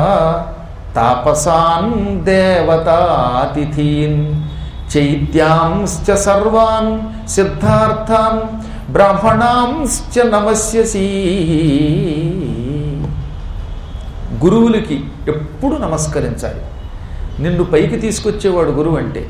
తాపసాన్ దేవతాతిథీన్ చైత్యాంశ్చ సర్వాన్ సిద్ధార్థాన్ బ్రాహ్మణాంశ్చ నమస్యసి గురువులకి ఎప్పుడు నమస్కరించాలి నిన్ను పైకి తీసుకొచ్చేవాడు గురువు అంటే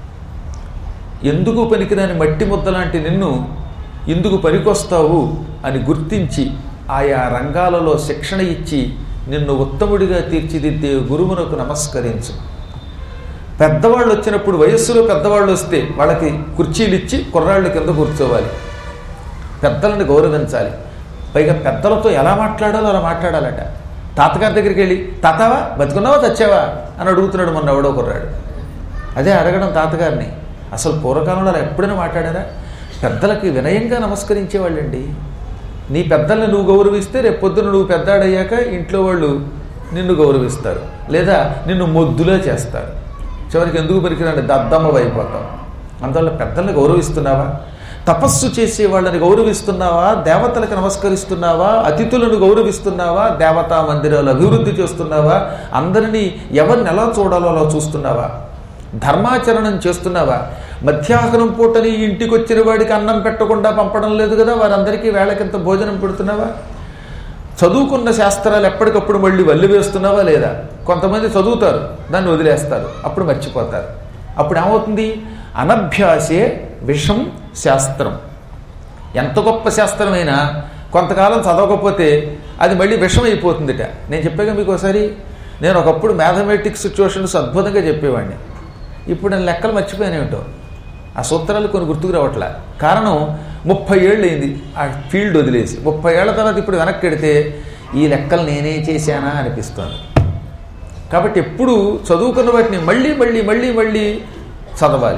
ఎందుకు పనికిరాని మట్టి ముద్ద లాంటి నిన్ను ఎందుకు పనికొస్తావు అని గుర్తించి ఆయా రంగాలలో శిక్షణ ఇచ్చి నిన్ను ఉత్తముడిగా తీర్చిదిద్దే గురువునకు నమస్కరించు పెద్దవాళ్ళు వచ్చినప్పుడు వయస్సులో పెద్దవాళ్ళు వస్తే వాళ్ళకి కుర్చీలు ఇచ్చి కుర్రాళ్ళ కింద కూర్చోవాలి పెద్దలను గౌరవించాలి పైగా పెద్దలతో ఎలా మాట్లాడాలో అలా మాట్లాడాలట తాతగారి దగ్గరికి వెళ్ళి తాతావా బతుకున్నావా చచ్చావా అని అడుగుతున్నాడు మొన్న ఎవడో కుర్రాడు అదే అడగడం తాతగారిని అసలు పూర్వకాలంలో అలా ఎప్పుడైనా మాట్లాడారా పెద్దలకి వినయంగా నమస్కరించేవాళ్ళండి నీ పెద్దల్ని నువ్వు గౌరవిస్తే రేపు పొద్దున నువ్వు పెద్దాడయ్యాక ఇంట్లో వాళ్ళు నిన్ను గౌరవిస్తారు లేదా నిన్ను మొద్దులో చేస్తారు చివరికి ఎందుకు పనికిరాని దద్దమ్మ అయిపోతావు అందువల్ల పెద్దల్ని గౌరవిస్తున్నావా తపస్సు చేసే వాళ్ళని గౌరవిస్తున్నావా దేవతలకు నమస్కరిస్తున్నావా అతిథులను గౌరవిస్తున్నావా దేవతా మందిరాలు అభివృద్ధి చేస్తున్నావా అందరినీ ఎవరిని ఎలా చూడాలో అలా చూస్తున్నావా ధర్మాచరణం చేస్తున్నావా మధ్యాహ్నం పూటని ఇంటికి వచ్చిన వాడికి అన్నం పెట్టకుండా పంపడం లేదు కదా వారందరికీ వేళకింత భోజనం పెడుతున్నావా చదువుకున్న శాస్త్రాలు ఎప్పటికప్పుడు మళ్ళీ వల్లి వేస్తున్నావా లేదా కొంతమంది చదువుతారు దాన్ని వదిలేస్తారు అప్పుడు మర్చిపోతారు అప్పుడు ఏమవుతుంది అనభ్యాసే విషం శాస్త్రం ఎంత గొప్ప శాస్త్రమైనా కొంతకాలం చదవకపోతే అది మళ్ళీ విషం అయిపోతుందిట నేను చెప్పాగా మీకు ఒకసారి నేను ఒకప్పుడు మ్యాథమెటిక్స్ ట్యూషన్స్ అద్భుతంగా చెప్పేవాడిని ఇప్పుడు నేను లెక్కలు మర్చిపోయానేమిటో ఆ సూత్రాలు కొన్ని గుర్తుకు రావట్లే కారణం ముప్పై ఏళ్ళు అయింది ఆ ఫీల్డ్ వదిలేసి ముప్పై ఏళ్ల తర్వాత ఇప్పుడు వెనక్కి వెడితే ఈ లెక్కలు నేనే చేశానా అనిపిస్తుంది కాబట్టి ఎప్పుడు చదువుకున్న వాటిని మళ్ళీ మళ్ళీ మళ్ళీ మళ్ళీ చదవాలి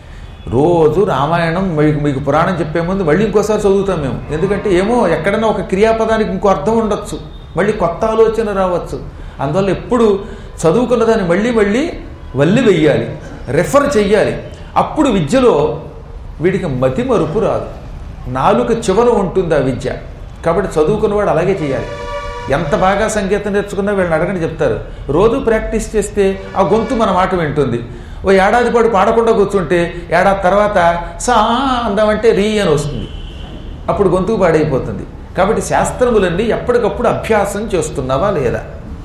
రోజు రామాయణం మీకు మీకు పురాణం చెప్పే ముందు మళ్ళీ ఇంకోసారి చదువుతాం మేము ఎందుకంటే ఏమో ఎక్కడైనా ఒక క్రియాపదానికి ఇంకో అర్థం ఉండొచ్చు మళ్ళీ కొత్త ఆలోచన రావచ్చు అందువల్ల ఎప్పుడు చదువుకున్న దాన్ని మళ్ళీ మళ్ళీ వల్లి వెయ్యాలి రెఫర్ చెయ్యాలి అప్పుడు విద్యలో వీడికి మతి మరుపు రాదు నాలుక చివర ఉంటుంది ఆ విద్య కాబట్టి చదువుకున్నవాడు అలాగే చేయాలి ఎంత బాగా సంగీతం నేర్చుకున్నా వీళ్ళని అడగని చెప్తారు రోజు ప్రాక్టీస్ చేస్తే ఆ గొంతు మన మాట వింటుంది ఓ ఏడాది పాటు పాడకుండా కూర్చుంటే ఏడాది తర్వాత సా అందామంటే రీ అని వస్తుంది అప్పుడు గొంతుకు పాడైపోతుంది కాబట్టి శాస్త్రములన్నీ ఎప్పటికప్పుడు అభ్యాసం చేస్తున్నావా లేదా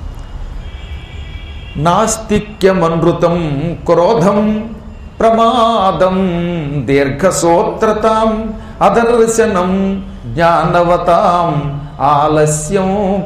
నాస్తిక్యమనృతం క్రోధం ప్రమాదం దీర్ఘసోత్రతాం అదర్శనం జ్ఞానవతాం ఆలస్యం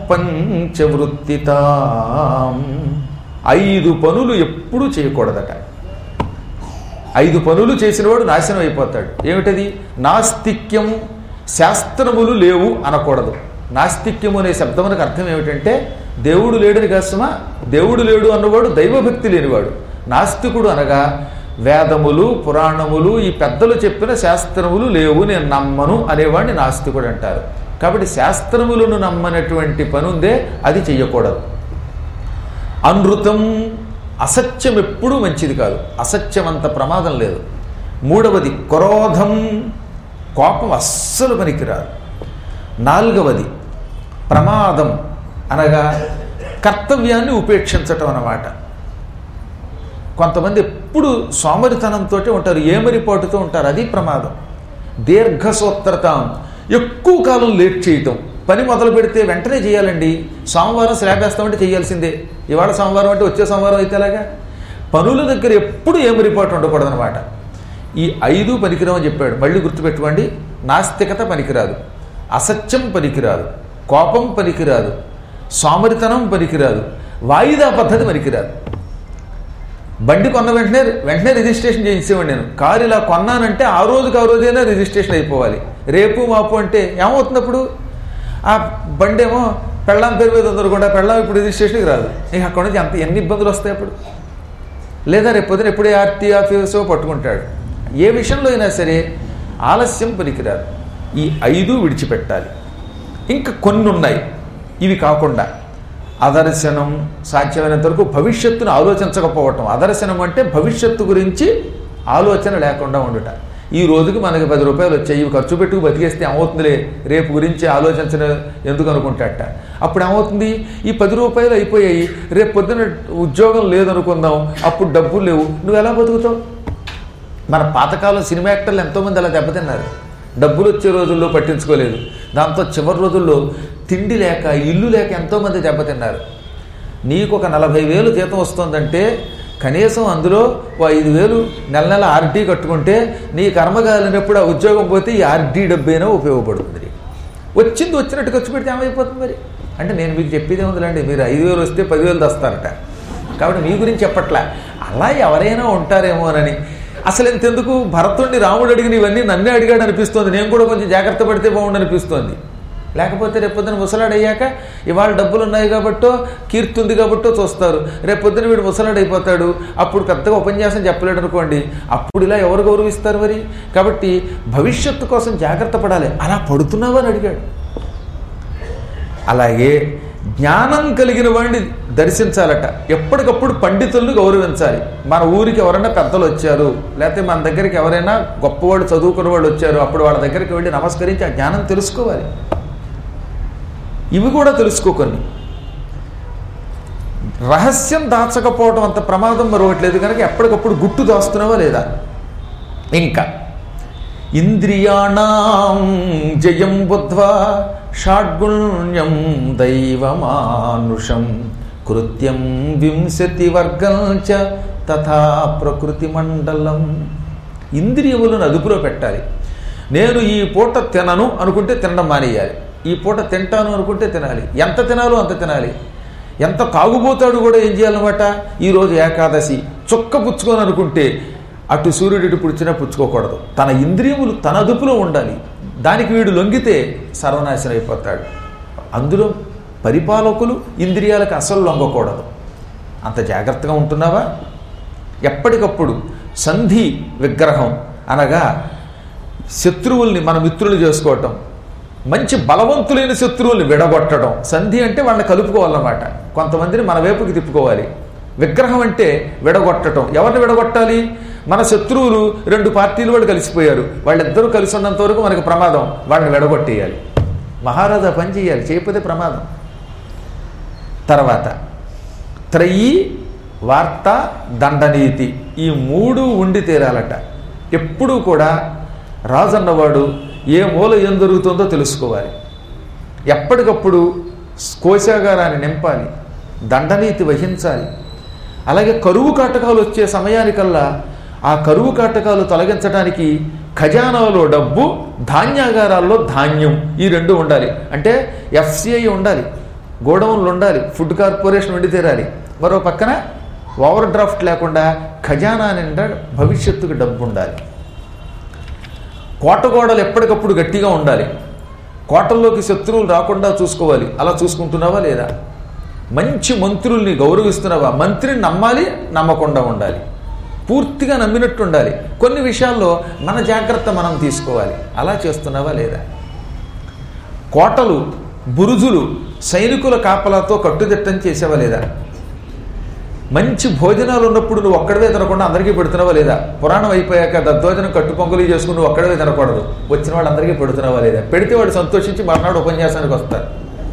పంచవృత్తితాం ఐదు పనులు ఎప్పుడూ చేయకూడదట ఐదు పనులు చేసినవాడు నాశనం అయిపోతాడు ఏమిటది నాస్తిక్యం శాస్త్రములు లేవు అనకూడదు నాస్తిక్యము అనే శబ్దమునకు అర్థం ఏమిటంటే దేవుడు లేడని కాసుమా దేవుడు లేడు అన్నవాడు దైవభక్తి లేనివాడు నాస్తికుడు అనగా వేదములు పురాణములు ఈ పెద్దలు చెప్పిన శాస్త్రములు లేవు నేను నమ్మను అనేవాడిని నాస్తికుడు అంటారు కాబట్టి శాస్త్రములను నమ్మనటువంటి పని ఉందే అది చెయ్యకూడదు అనృతం అసత్యం ఎప్పుడూ మంచిది కాదు అసత్యం అంత ప్రమాదం లేదు మూడవది క్రోధం కోపం అస్సలు పనికిరాదు నాలుగవది ప్రమాదం అనగా కర్తవ్యాన్ని ఉపేక్షించటం అన్నమాట కొంతమంది ఎప్పుడు సోమరితనంతో ఉంటారు ఏమరిపాటుతో ఉంటారు అది ప్రమాదం దీర్ఘసూత్రతం ఎక్కువ కాలం లేట్ చేయటం పని మొదలు పెడితే వెంటనే చేయాలండి సోమవారం స్లాబ్ వేస్తామంటే చేయాల్సిందే ఇవాళ సోమవారం అంటే వచ్చే సోమవారం అయితే ఎలాగా పనుల దగ్గర ఎప్పుడు ఏమరిపాటు ఉండకూడదనమాట ఈ ఐదు పనికిరామని చెప్పాడు మళ్ళీ గుర్తుపెట్టుకోండి నాస్తికత పనికిరాదు అసత్యం పనికిరాదు కోపం పనికిరాదు సోమరితనం పనికిరాదు వాయిదా పద్ధతి పనికిరాదు బండి కొన్న వెంటనే వెంటనే రిజిస్ట్రేషన్ చేయించేవాడు నేను కారు ఇలా కొన్నానంటే ఆ రోజుకి ఆ రోజైనా రిజిస్ట్రేషన్ అయిపోవాలి రేపు మాపు అంటే ఏమవుతుంది అప్పుడు ఆ బండి ఏమో పెళ్ళాం పేరు మీద ఉందనుకుంటా పెళ్ళాం ఇప్పుడు రిజిస్ట్రేషన్కి రాదు ఇక అక్కడ నుంచి అంత ఎన్ని ఇబ్బందులు వస్తాయి అప్పుడు లేదా రేపు పొద్దున ఎప్పుడే ఆర్టీ ఆఫీసో పట్టుకుంటాడు ఏ విషయంలో అయినా సరే ఆలస్యం పనికిరాదు ఈ ఐదు విడిచిపెట్టాలి ఇంకా కొన్ని ఉన్నాయి ఇవి కాకుండా అదర్శనం సాధ్యమైనంత వరకు భవిష్యత్తును ఆలోచించకపోవటం అదర్శనం అంటే భవిష్యత్తు గురించి ఆలోచన లేకుండా ఉండుట ఈ రోజుకి మనకి పది రూపాయలు వచ్చాయి ఇవి ఖర్చు పెట్టుకు బతికేస్తే ఏమవుతుందిలే రేపు గురించి ఆలోచించడం ఎందుకు అనుకుంటాట అప్పుడు ఏమవుతుంది ఈ పది రూపాయలు అయిపోయాయి రేపు పొద్దున ఉద్యోగం లేదనుకుందాం అప్పుడు డబ్బులు లేవు నువ్వు ఎలా బతుకుతావు మన పాతకాలం సినిమా యాక్టర్లు ఎంతోమంది అలా దెబ్బతిన్నారు డబ్బులు వచ్చే రోజుల్లో పట్టించుకోలేదు దాంతో చివరి రోజుల్లో తిండి లేక ఇల్లు లేక ఎంతోమంది దెబ్బతిన్నారు నీకు ఒక నలభై వేలు జీతం వస్తుందంటే కనీసం అందులో ఓ ఐదు వేలు నెల నెల ఆర్డీ కట్టుకుంటే నీ కర్మగాలినప్పుడు ఆ ఉద్యోగం పోతే ఈ ఆర్డీ డబ్బైనా ఉపయోగపడుతుంది వచ్చింది వచ్చినట్టు ఖర్చు పెడితే ఏమైపోతుంది మరి అంటే నేను మీకు చెప్పేదే ఉందిలేండి మీరు ఐదు వేలు వస్తే పదివేలు తెస్తారట కాబట్టి మీ గురించి చెప్పట్లా అలా ఎవరైనా ఉంటారేమోనని అసలు ఇంతెందుకు భరతుడిని రాముడు అడిగిన ఇవన్నీ నన్నే అడిగాడు అనిపిస్తోంది నేను కూడా కొంచెం జాగ్రత్త పడితే బాగుండు అనిపిస్తోంది లేకపోతే రేపొద్దున ముసలాడు అయ్యాక ఇవాళ డబ్బులు ఉన్నాయి కాబట్టో కీర్తి ఉంది కాబట్టో చూస్తారు రేపొద్దున వీడు ముసలాడు అయిపోతాడు అప్పుడు పెద్దగా ఉపన్యాసం చెప్పలేడు అనుకోండి అప్పుడు ఇలా ఎవరు గౌరవిస్తారు మరి కాబట్టి భవిష్యత్తు కోసం జాగ్రత్త పడాలి అలా పడుతున్నావా అని అడిగాడు అలాగే జ్ఞానం కలిగిన వాడిని దర్శించాలట ఎప్పటికప్పుడు పండితులను గౌరవించాలి మన ఊరికి ఎవరైనా పెద్దలు వచ్చారు లేకపోతే మన దగ్గరికి ఎవరైనా గొప్పవాళ్ళు చదువుకున్న వాళ్ళు వచ్చారు అప్పుడు వాళ్ళ దగ్గరికి వెళ్ళి నమస్కరించి ఆ జ్ఞానం తెలుసుకోవాలి ఇవి కూడా తెలుసుకో కొన్ని రహస్యం దాచకపోవడం అంత ప్రమాదం మరొకట్లేదు కనుక ఎప్పటికప్పుడు గుట్టు దాస్తున్నావా లేదా ఇంకా ఇంద్రియాణం జయం బుద్ధ్వా షాడ్గుణ్యం దైవమానుషం కృత్యం వింశతి వర్గం చ తథా ప్రకృతి మండలం ఇంద్రియములను అదుపులో పెట్టాలి నేను ఈ పూట తినను అనుకుంటే తినడం మానేయాలి ఈ పూట తింటాను అనుకుంటే తినాలి ఎంత తినాలో అంత తినాలి ఎంత తాగుబోతాడు కూడా ఏం చేయాలన్నమాట ఈరోజు ఏకాదశి చుక్క పుచ్చుకొని అనుకుంటే అటు సూర్యుడు ఇటు పుడిచినా పుచ్చుకోకూడదు తన ఇంద్రియములు తన అదుపులో ఉండాలి దానికి వీడు లొంగితే సర్వనాశనం అయిపోతాడు అందులో పరిపాలకులు ఇంద్రియాలకు అసలు లొంగకూడదు అంత జాగ్రత్తగా ఉంటున్నావా ఎప్పటికప్పుడు సంధి విగ్రహం అనగా శత్రువుల్ని మన మిత్రులు చేసుకోవటం మంచి బలవంతులైన శత్రువుల్ని విడగొట్టడం సంధి అంటే వాళ్ళని కలుపుకోవాలన్నమాట కొంతమందిని మన వైపుకి తిప్పుకోవాలి విగ్రహం అంటే విడగొట్టడం ఎవరిని విడగొట్టాలి మన శత్రువులు రెండు పార్టీలు వాళ్ళు కలిసిపోయారు వాళ్ళిద్దరూ కలిసి ఉన్నంత వరకు మనకు ప్రమాదం వాళ్ళని విడగొట్టేయాలి మహారాజా పని చేయాలి చేయకపోతే ప్రమాదం తర్వాత త్రయీ వార్త దండనీతి ఈ మూడు ఉండి తీరాలట ఎప్పుడూ కూడా రాజు అన్నవాడు ఏ మూల ఏం జరుగుతుందో తెలుసుకోవాలి ఎప్పటికప్పుడు కోశాగారాన్ని నింపాలి దండనీతి వహించాలి అలాగే కరువు కాటకాలు వచ్చే సమయానికల్లా ఆ కరువు కాటకాలు తొలగించడానికి ఖజానాలో డబ్బు ధాన్యాగారాల్లో ధాన్యం ఈ రెండు ఉండాలి అంటే ఎఫ్సిఐ ఉండాలి గోడౌన్లు ఉండాలి ఫుడ్ కార్పొరేషన్ ఉండి తీరాలి మరో పక్కన ఓవర్ డ్రాఫ్ట్ లేకుండా ఖజానా నిండా భవిష్యత్తుకు డబ్బు ఉండాలి కోటగోడలు ఎప్పటికప్పుడు గట్టిగా ఉండాలి కోటల్లోకి శత్రువులు రాకుండా చూసుకోవాలి అలా చూసుకుంటున్నావా లేదా మంచి మంత్రుల్ని గౌరవిస్తున్నావా మంత్రిని నమ్మాలి నమ్మకుండా ఉండాలి పూర్తిగా నమ్మినట్టు ఉండాలి కొన్ని విషయాల్లో మన జాగ్రత్త మనం తీసుకోవాలి అలా చేస్తున్నావా లేదా కోటలు బురుజులు సైనికుల కాపలాతో కట్టుదిట్టం చేసావా లేదా మంచి భోజనాలు ఉన్నప్పుడు నువ్వు ఒక్కడవే తినకుండా అందరికీ పెడుతున్నావా లేదా పురాణం అయిపోయాక దద్దోజనం కట్టు పొంగులు చేసుకుని నువ్వు ఒక్కడవే తినకూడదు వచ్చిన వాళ్ళందరికీ పెడుతున్నావా లేదా పెడితే వాడు సంతోషించి మర్నాడు ఉపన్యాసానికి వస్తారు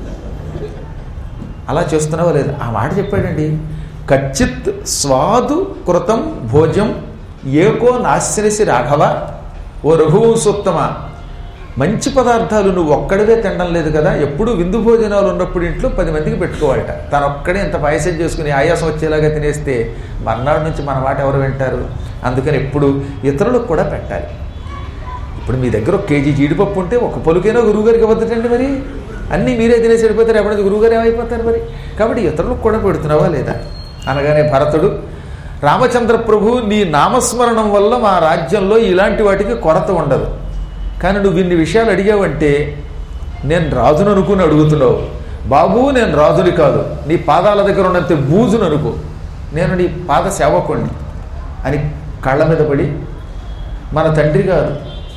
అలా చేస్తున్నావా లేదా ఆ మాట చెప్పాడండి కచ్చిత్ స్వాదు కృతం భోజం ఏకో నాశనసి రాఘవ ఓ రఘువంశోత్తమ మంచి పదార్థాలు నువ్వు ఒక్కడివే తినడం లేదు కదా ఎప్పుడు విందు భోజనాలు ఉన్నప్పుడు ఇంట్లో పది మందికి పెట్టుకోవాలట తను ఒక్కడే ఇంత పాయసం చేసుకుని ఆయాసం వచ్చేలాగా తినేస్తే మర్నాడు నుంచి మన మాట ఎవరు వింటారు అందుకని ఎప్పుడు ఇతరులకు కూడా పెట్టాలి ఇప్పుడు మీ దగ్గర ఒక కేజీ జీడిపప్పు ఉంటే ఒక పొలుకైనా గురువుగారికి ఇవ్వద్దండి మరి అన్నీ మీరే తినేసి వెళ్ళిపోతారు ఎప్పుడైనా గురువుగారు ఏమైపోతారు మరి కాబట్టి ఇతరులకు కూడా పెడుతున్నావా లేదా అనగానే భరతుడు రామచంద్ర ప్రభు నీ నామస్మరణం వల్ల మా రాజ్యంలో ఇలాంటి వాటికి కొరత ఉండదు కానీ నువ్వు ఇన్ని విషయాలు అడిగావంటే నేను రాజును అనుకుని అడుగుతున్నావు బాబు నేను రాజుని కాదు నీ పాదాల దగ్గర ఉన్నంత బూజును అనుకో నేను నీ పాద సేవకుణ్ణి అని కళ్ళ మీద పడి మన తండ్రి గారు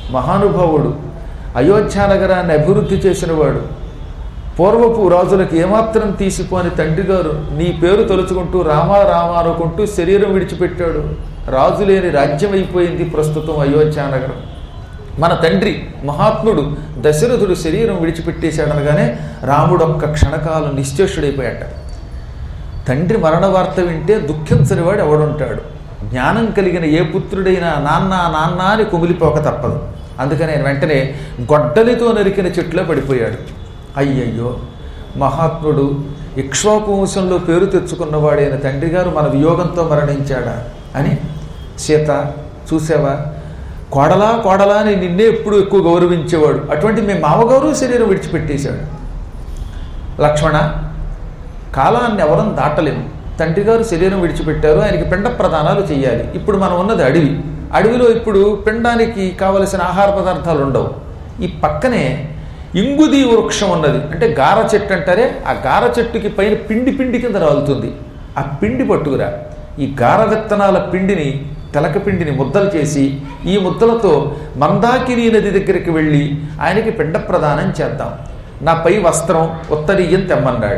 మహానుభావుడు అయోధ్య నగరాన్ని అభివృద్ధి చేసినవాడు పూర్వపు రాజులకు ఏమాత్రం తీసిపోని తండ్రి గారు నీ పేరు తలుచుకుంటూ రామా రామ అనుకుంటూ శరీరం విడిచిపెట్టాడు రాజు లేని రాజ్యం అయిపోయింది ప్రస్తుతం అయోధ్య నగరం మన తండ్రి మహాత్ముడు దశరథుడు శరీరం విడిచిపెట్టేశాడనగానే రాముడు ఒక్క క్షణకాలం నిశ్చేషుడైపోయాట తండ్రి మరణ వార్త వింటే దుఃఖించని వాడు ఎవడుంటాడు జ్ఞానం కలిగిన ఏ పుత్రుడైనా నాన్న నాన్న అని కుమిలిపోక తప్పదు అందుకని ఆయన వెంటనే గొడ్డలితో నరికిన చెట్లో పడిపోయాడు అయ్యయ్యో మహాత్ముడు ఇక్ష్వాకు వంశంలో పేరు తెచ్చుకున్నవాడైన తండ్రి గారు మన వియోగంతో మరణించాడా అని సీత చూసావా కోడలా కోడలా అని నిన్నే ఎప్పుడు ఎక్కువ గౌరవించేవాడు అటువంటి మీ మామగారు శరీరం విడిచిపెట్టేశాడు లక్ష్మణ కాలాన్ని ఎవరం దాటలేము తండ్రి గారు శరీరం విడిచిపెట్టారు ఆయనకి పిండ ప్రదానాలు చేయాలి ఇప్పుడు మనం ఉన్నది అడవి అడవిలో ఇప్పుడు పిండానికి కావలసిన ఆహార పదార్థాలు ఉండవు ఈ పక్కనే ఇంగుది వృక్షం ఉన్నది అంటే గార చెట్టు అంటారే ఆ గార చెట్టుకి పైన పిండి పిండి కింద రాలుతుంది ఆ పిండి పట్టుకురా ఈ గార విత్తనాల పిండిని తెలక పిండిని ముద్దలు చేసి ఈ ముద్దలతో మందాకిని నది దగ్గరికి వెళ్ళి ఆయనకి పిండ ప్రదానం చేద్దాం నా పై వస్త్రం ఉత్తరీయం తెమ్మన్నాడు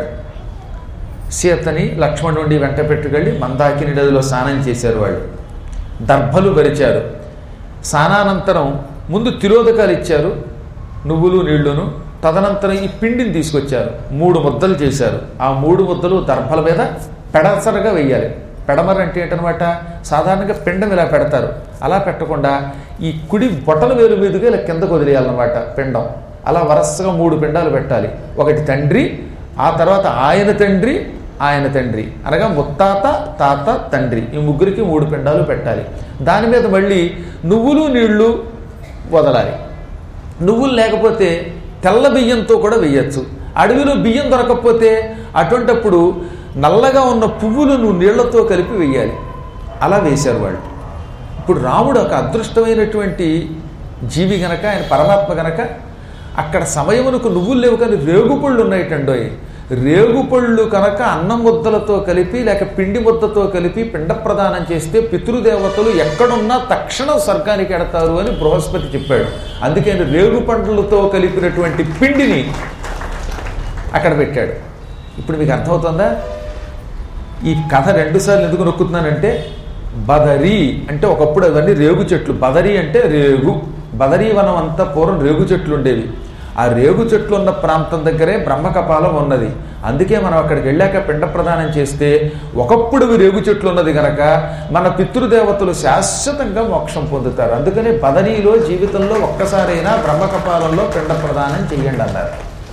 సీతని లక్ష్మణుడి వెంట పెట్టుకెళ్ళి మందాకిని నదిలో స్నానం చేశారు వాళ్ళు దర్భలు వరిచారు స్నానానంతరం ముందు తిరోధకాలు ఇచ్చారు నువ్వులు నీళ్లును తదనంతరం ఈ పిండిని తీసుకొచ్చారు మూడు ముద్దలు చేశారు ఆ మూడు ముద్దలు దర్భల మీద పెడసరగా వెయ్యాలి పెడమర అంటే ఏంటనమాట సాధారణంగా పిండం ఇలా పెడతారు అలా పెట్టకుండా ఈ కుడి బొట్టల వేలు మీదుగా ఇలా కిందకు వదిలేయాలన్నమాట పిండం అలా వరుసగా మూడు పిండాలు పెట్టాలి ఒకటి తండ్రి ఆ తర్వాత ఆయన తండ్రి ఆయన తండ్రి అనగా ముత్తాత తాత తండ్రి ఈ ముగ్గురికి మూడు పిండాలు పెట్టాలి దాని మీద మళ్ళీ నువ్వులు నీళ్లు వదలాలి నువ్వులు లేకపోతే తెల్ల బియ్యంతో కూడా వేయచ్చు అడవిలో బియ్యం దొరకకపోతే అటువంటప్పుడు నల్లగా ఉన్న పువ్వులను నీళ్లతో కలిపి వేయాలి అలా వేశారు వాళ్ళు ఇప్పుడు రాముడు ఒక అదృష్టమైనటువంటి జీవి గనక ఆయన పరమాత్మ గనక అక్కడ సమయమునకు నువ్వులు లేవు కానీ రేగుపళ్ళు ఉన్నాయిటండోయ్ రేగుపళ్ళు కనుక అన్నం ముద్దలతో కలిపి లేక పిండి ముద్దతో కలిపి పిండ ప్రదానం చేస్తే పితృదేవతలు ఎక్కడున్నా తక్షణం స్వర్గానికి ఎడతారు అని బృహస్పతి చెప్పాడు అందుకే ఆయన రేగు పండ్లతో కలిపినటువంటి పిండిని అక్కడ పెట్టాడు ఇప్పుడు మీకు అర్థమవుతుందా ఈ కథ రెండుసార్లు ఎందుకు నొక్కుతున్నానంటే బదరి అంటే ఒకప్పుడు అవన్నీ రేగు చెట్లు బదరి అంటే రేగు బదరీ వనం అంతా పూర్వం రేగు చెట్లు ఉండేవి ఆ రేగు చెట్లు ఉన్న ప్రాంతం దగ్గరే బ్రహ్మకపాలం ఉన్నది అందుకే మనం అక్కడికి వెళ్ళాక పిండ ప్రదానం చేస్తే ఒకప్పుడు ఇవి రేగు చెట్లు ఉన్నది గనక మన పితృదేవతలు శాశ్వతంగా మోక్షం పొందుతారు అందుకని బదరీలో జీవితంలో ఒక్కసారైనా బ్రహ్మకపాలంలో పిండ ప్రదానం చెయ్యండి అన్నారు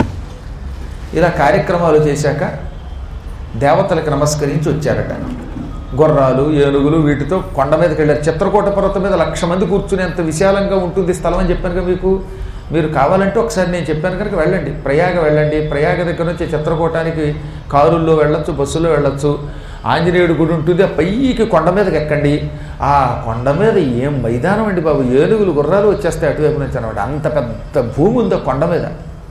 ఇలా కార్యక్రమాలు చేశాక దేవతలకు నమస్కరించి వచ్చారట గుర్రాలు ఏనుగులు వీటితో కొండ మీదకి వెళ్ళారు చిత్రకూట పర్వతం మీద లక్ష మంది కూర్చునేంత విశాలంగా ఉంటుంది స్థలం అని చెప్పాను కదా మీకు మీరు కావాలంటే ఒకసారి నేను చెప్పాను కనుక వెళ్ళండి ప్రయాగ వెళ్ళండి ప్రయాగ దగ్గర నుంచి చిత్రకూటానికి కారుల్లో వెళ్ళొచ్చు బస్సులో వెళ్ళొచ్చు ఆంజనేయుడు గుడి ఉంటుంది ఆ పైకి కొండ మీదకి ఎక్కండి ఆ కొండ మీద ఏం మైదానం అండి బాబు ఏనుగులు గుర్రాలు వచ్చేస్తాయి అటువైపు నుంచి అనమాట అంత పెద్ద భూమి ఉంది ఆ కొండ మీద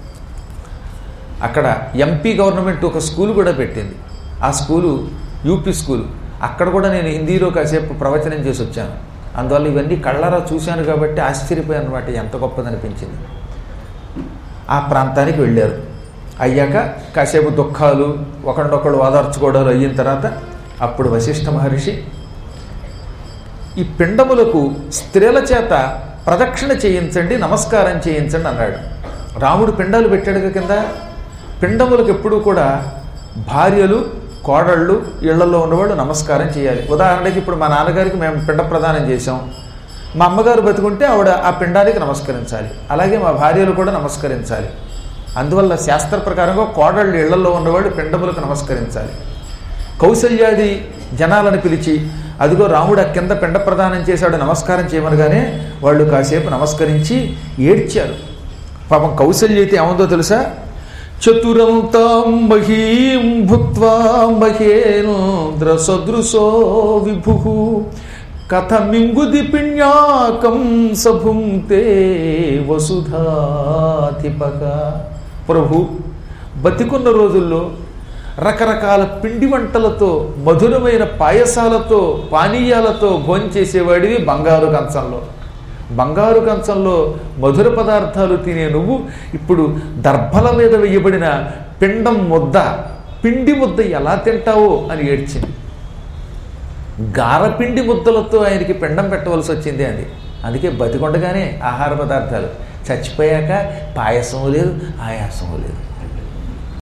అక్కడ ఎంపీ గవర్నమెంట్ ఒక స్కూల్ కూడా పెట్టింది ఆ స్కూలు యూపీ స్కూలు అక్కడ కూడా నేను హిందీలో కాసేపు ప్రవచనం చేసి వచ్చాను అందువల్ల ఇవన్నీ కళ్ళారా చూశాను కాబట్టి ఆశ్చర్యపోయాను అనమాట ఎంత గొప్పదనిపించింది ఆ ప్రాంతానికి వెళ్ళారు అయ్యాక కాసేపు దుఃఖాలు ఒకళ్ళొకళ్ళు ఓదార్చుకోవడాలు అయిన తర్వాత అప్పుడు వశిష్ఠ మహర్షి ఈ పిండములకు స్త్రీల చేత ప్రదక్షిణ చేయించండి నమస్కారం చేయించండి అన్నాడు రాముడు పిండాలు పెట్టాడుగా కింద పిండములకు ఎప్పుడూ కూడా భార్యలు కోడళ్ళు ఇళ్లలో ఉన్నవాళ్ళు నమస్కారం చేయాలి ఉదాహరణకి ఇప్పుడు మా నాన్నగారికి మేము పిండ ప్రదానం చేసాం మా అమ్మగారు బతుకుంటే ఆవిడ ఆ పిండానికి నమస్కరించాలి అలాగే మా భార్యలు కూడా నమస్కరించాలి అందువల్ల శాస్త్ర ప్రకారంగా కోడళ్ళు ఇళ్లలో ఉన్నవాళ్ళు పిండములకు నమస్కరించాలి కౌశల్యాది జనాలను పిలిచి అదిగో రాముడు ఆ కింద పిండ ప్రదానం చేశాడు నమస్కారం చేయమనగానే వాళ్ళు కాసేపు నమస్కరించి ఏడ్చారు పాపం కౌశల్య అయితే ఏముందో తెలుసా చతురం తాం మహీం భుక్వా మహేంద్ర సదృశో విభు కథమింగుది పిణ్యాకం సభుంతే వసుధాధిపక ప్రభు బతికున్న రోజుల్లో రకరకాల పిండి వంటలతో మధురమైన పాయసాలతో పానీయాలతో భోంచేసేవాడివి బంగారు కంచంలో బంగారు కంచంలో మధుర పదార్థాలు తినే నువ్వు ఇప్పుడు దర్భల మీద వేయబడిన పిండం ముద్ద పిండి ముద్ద ఎలా తింటావో అని ఏడ్చింది గారపిండి ముద్దలతో ఆయనకి పిండం పెట్టవలసి వచ్చింది అంది అందుకే బతికొండగానే ఆహార పదార్థాలు చచ్చిపోయాక పాయసము లేదు ఆయాసము లేదు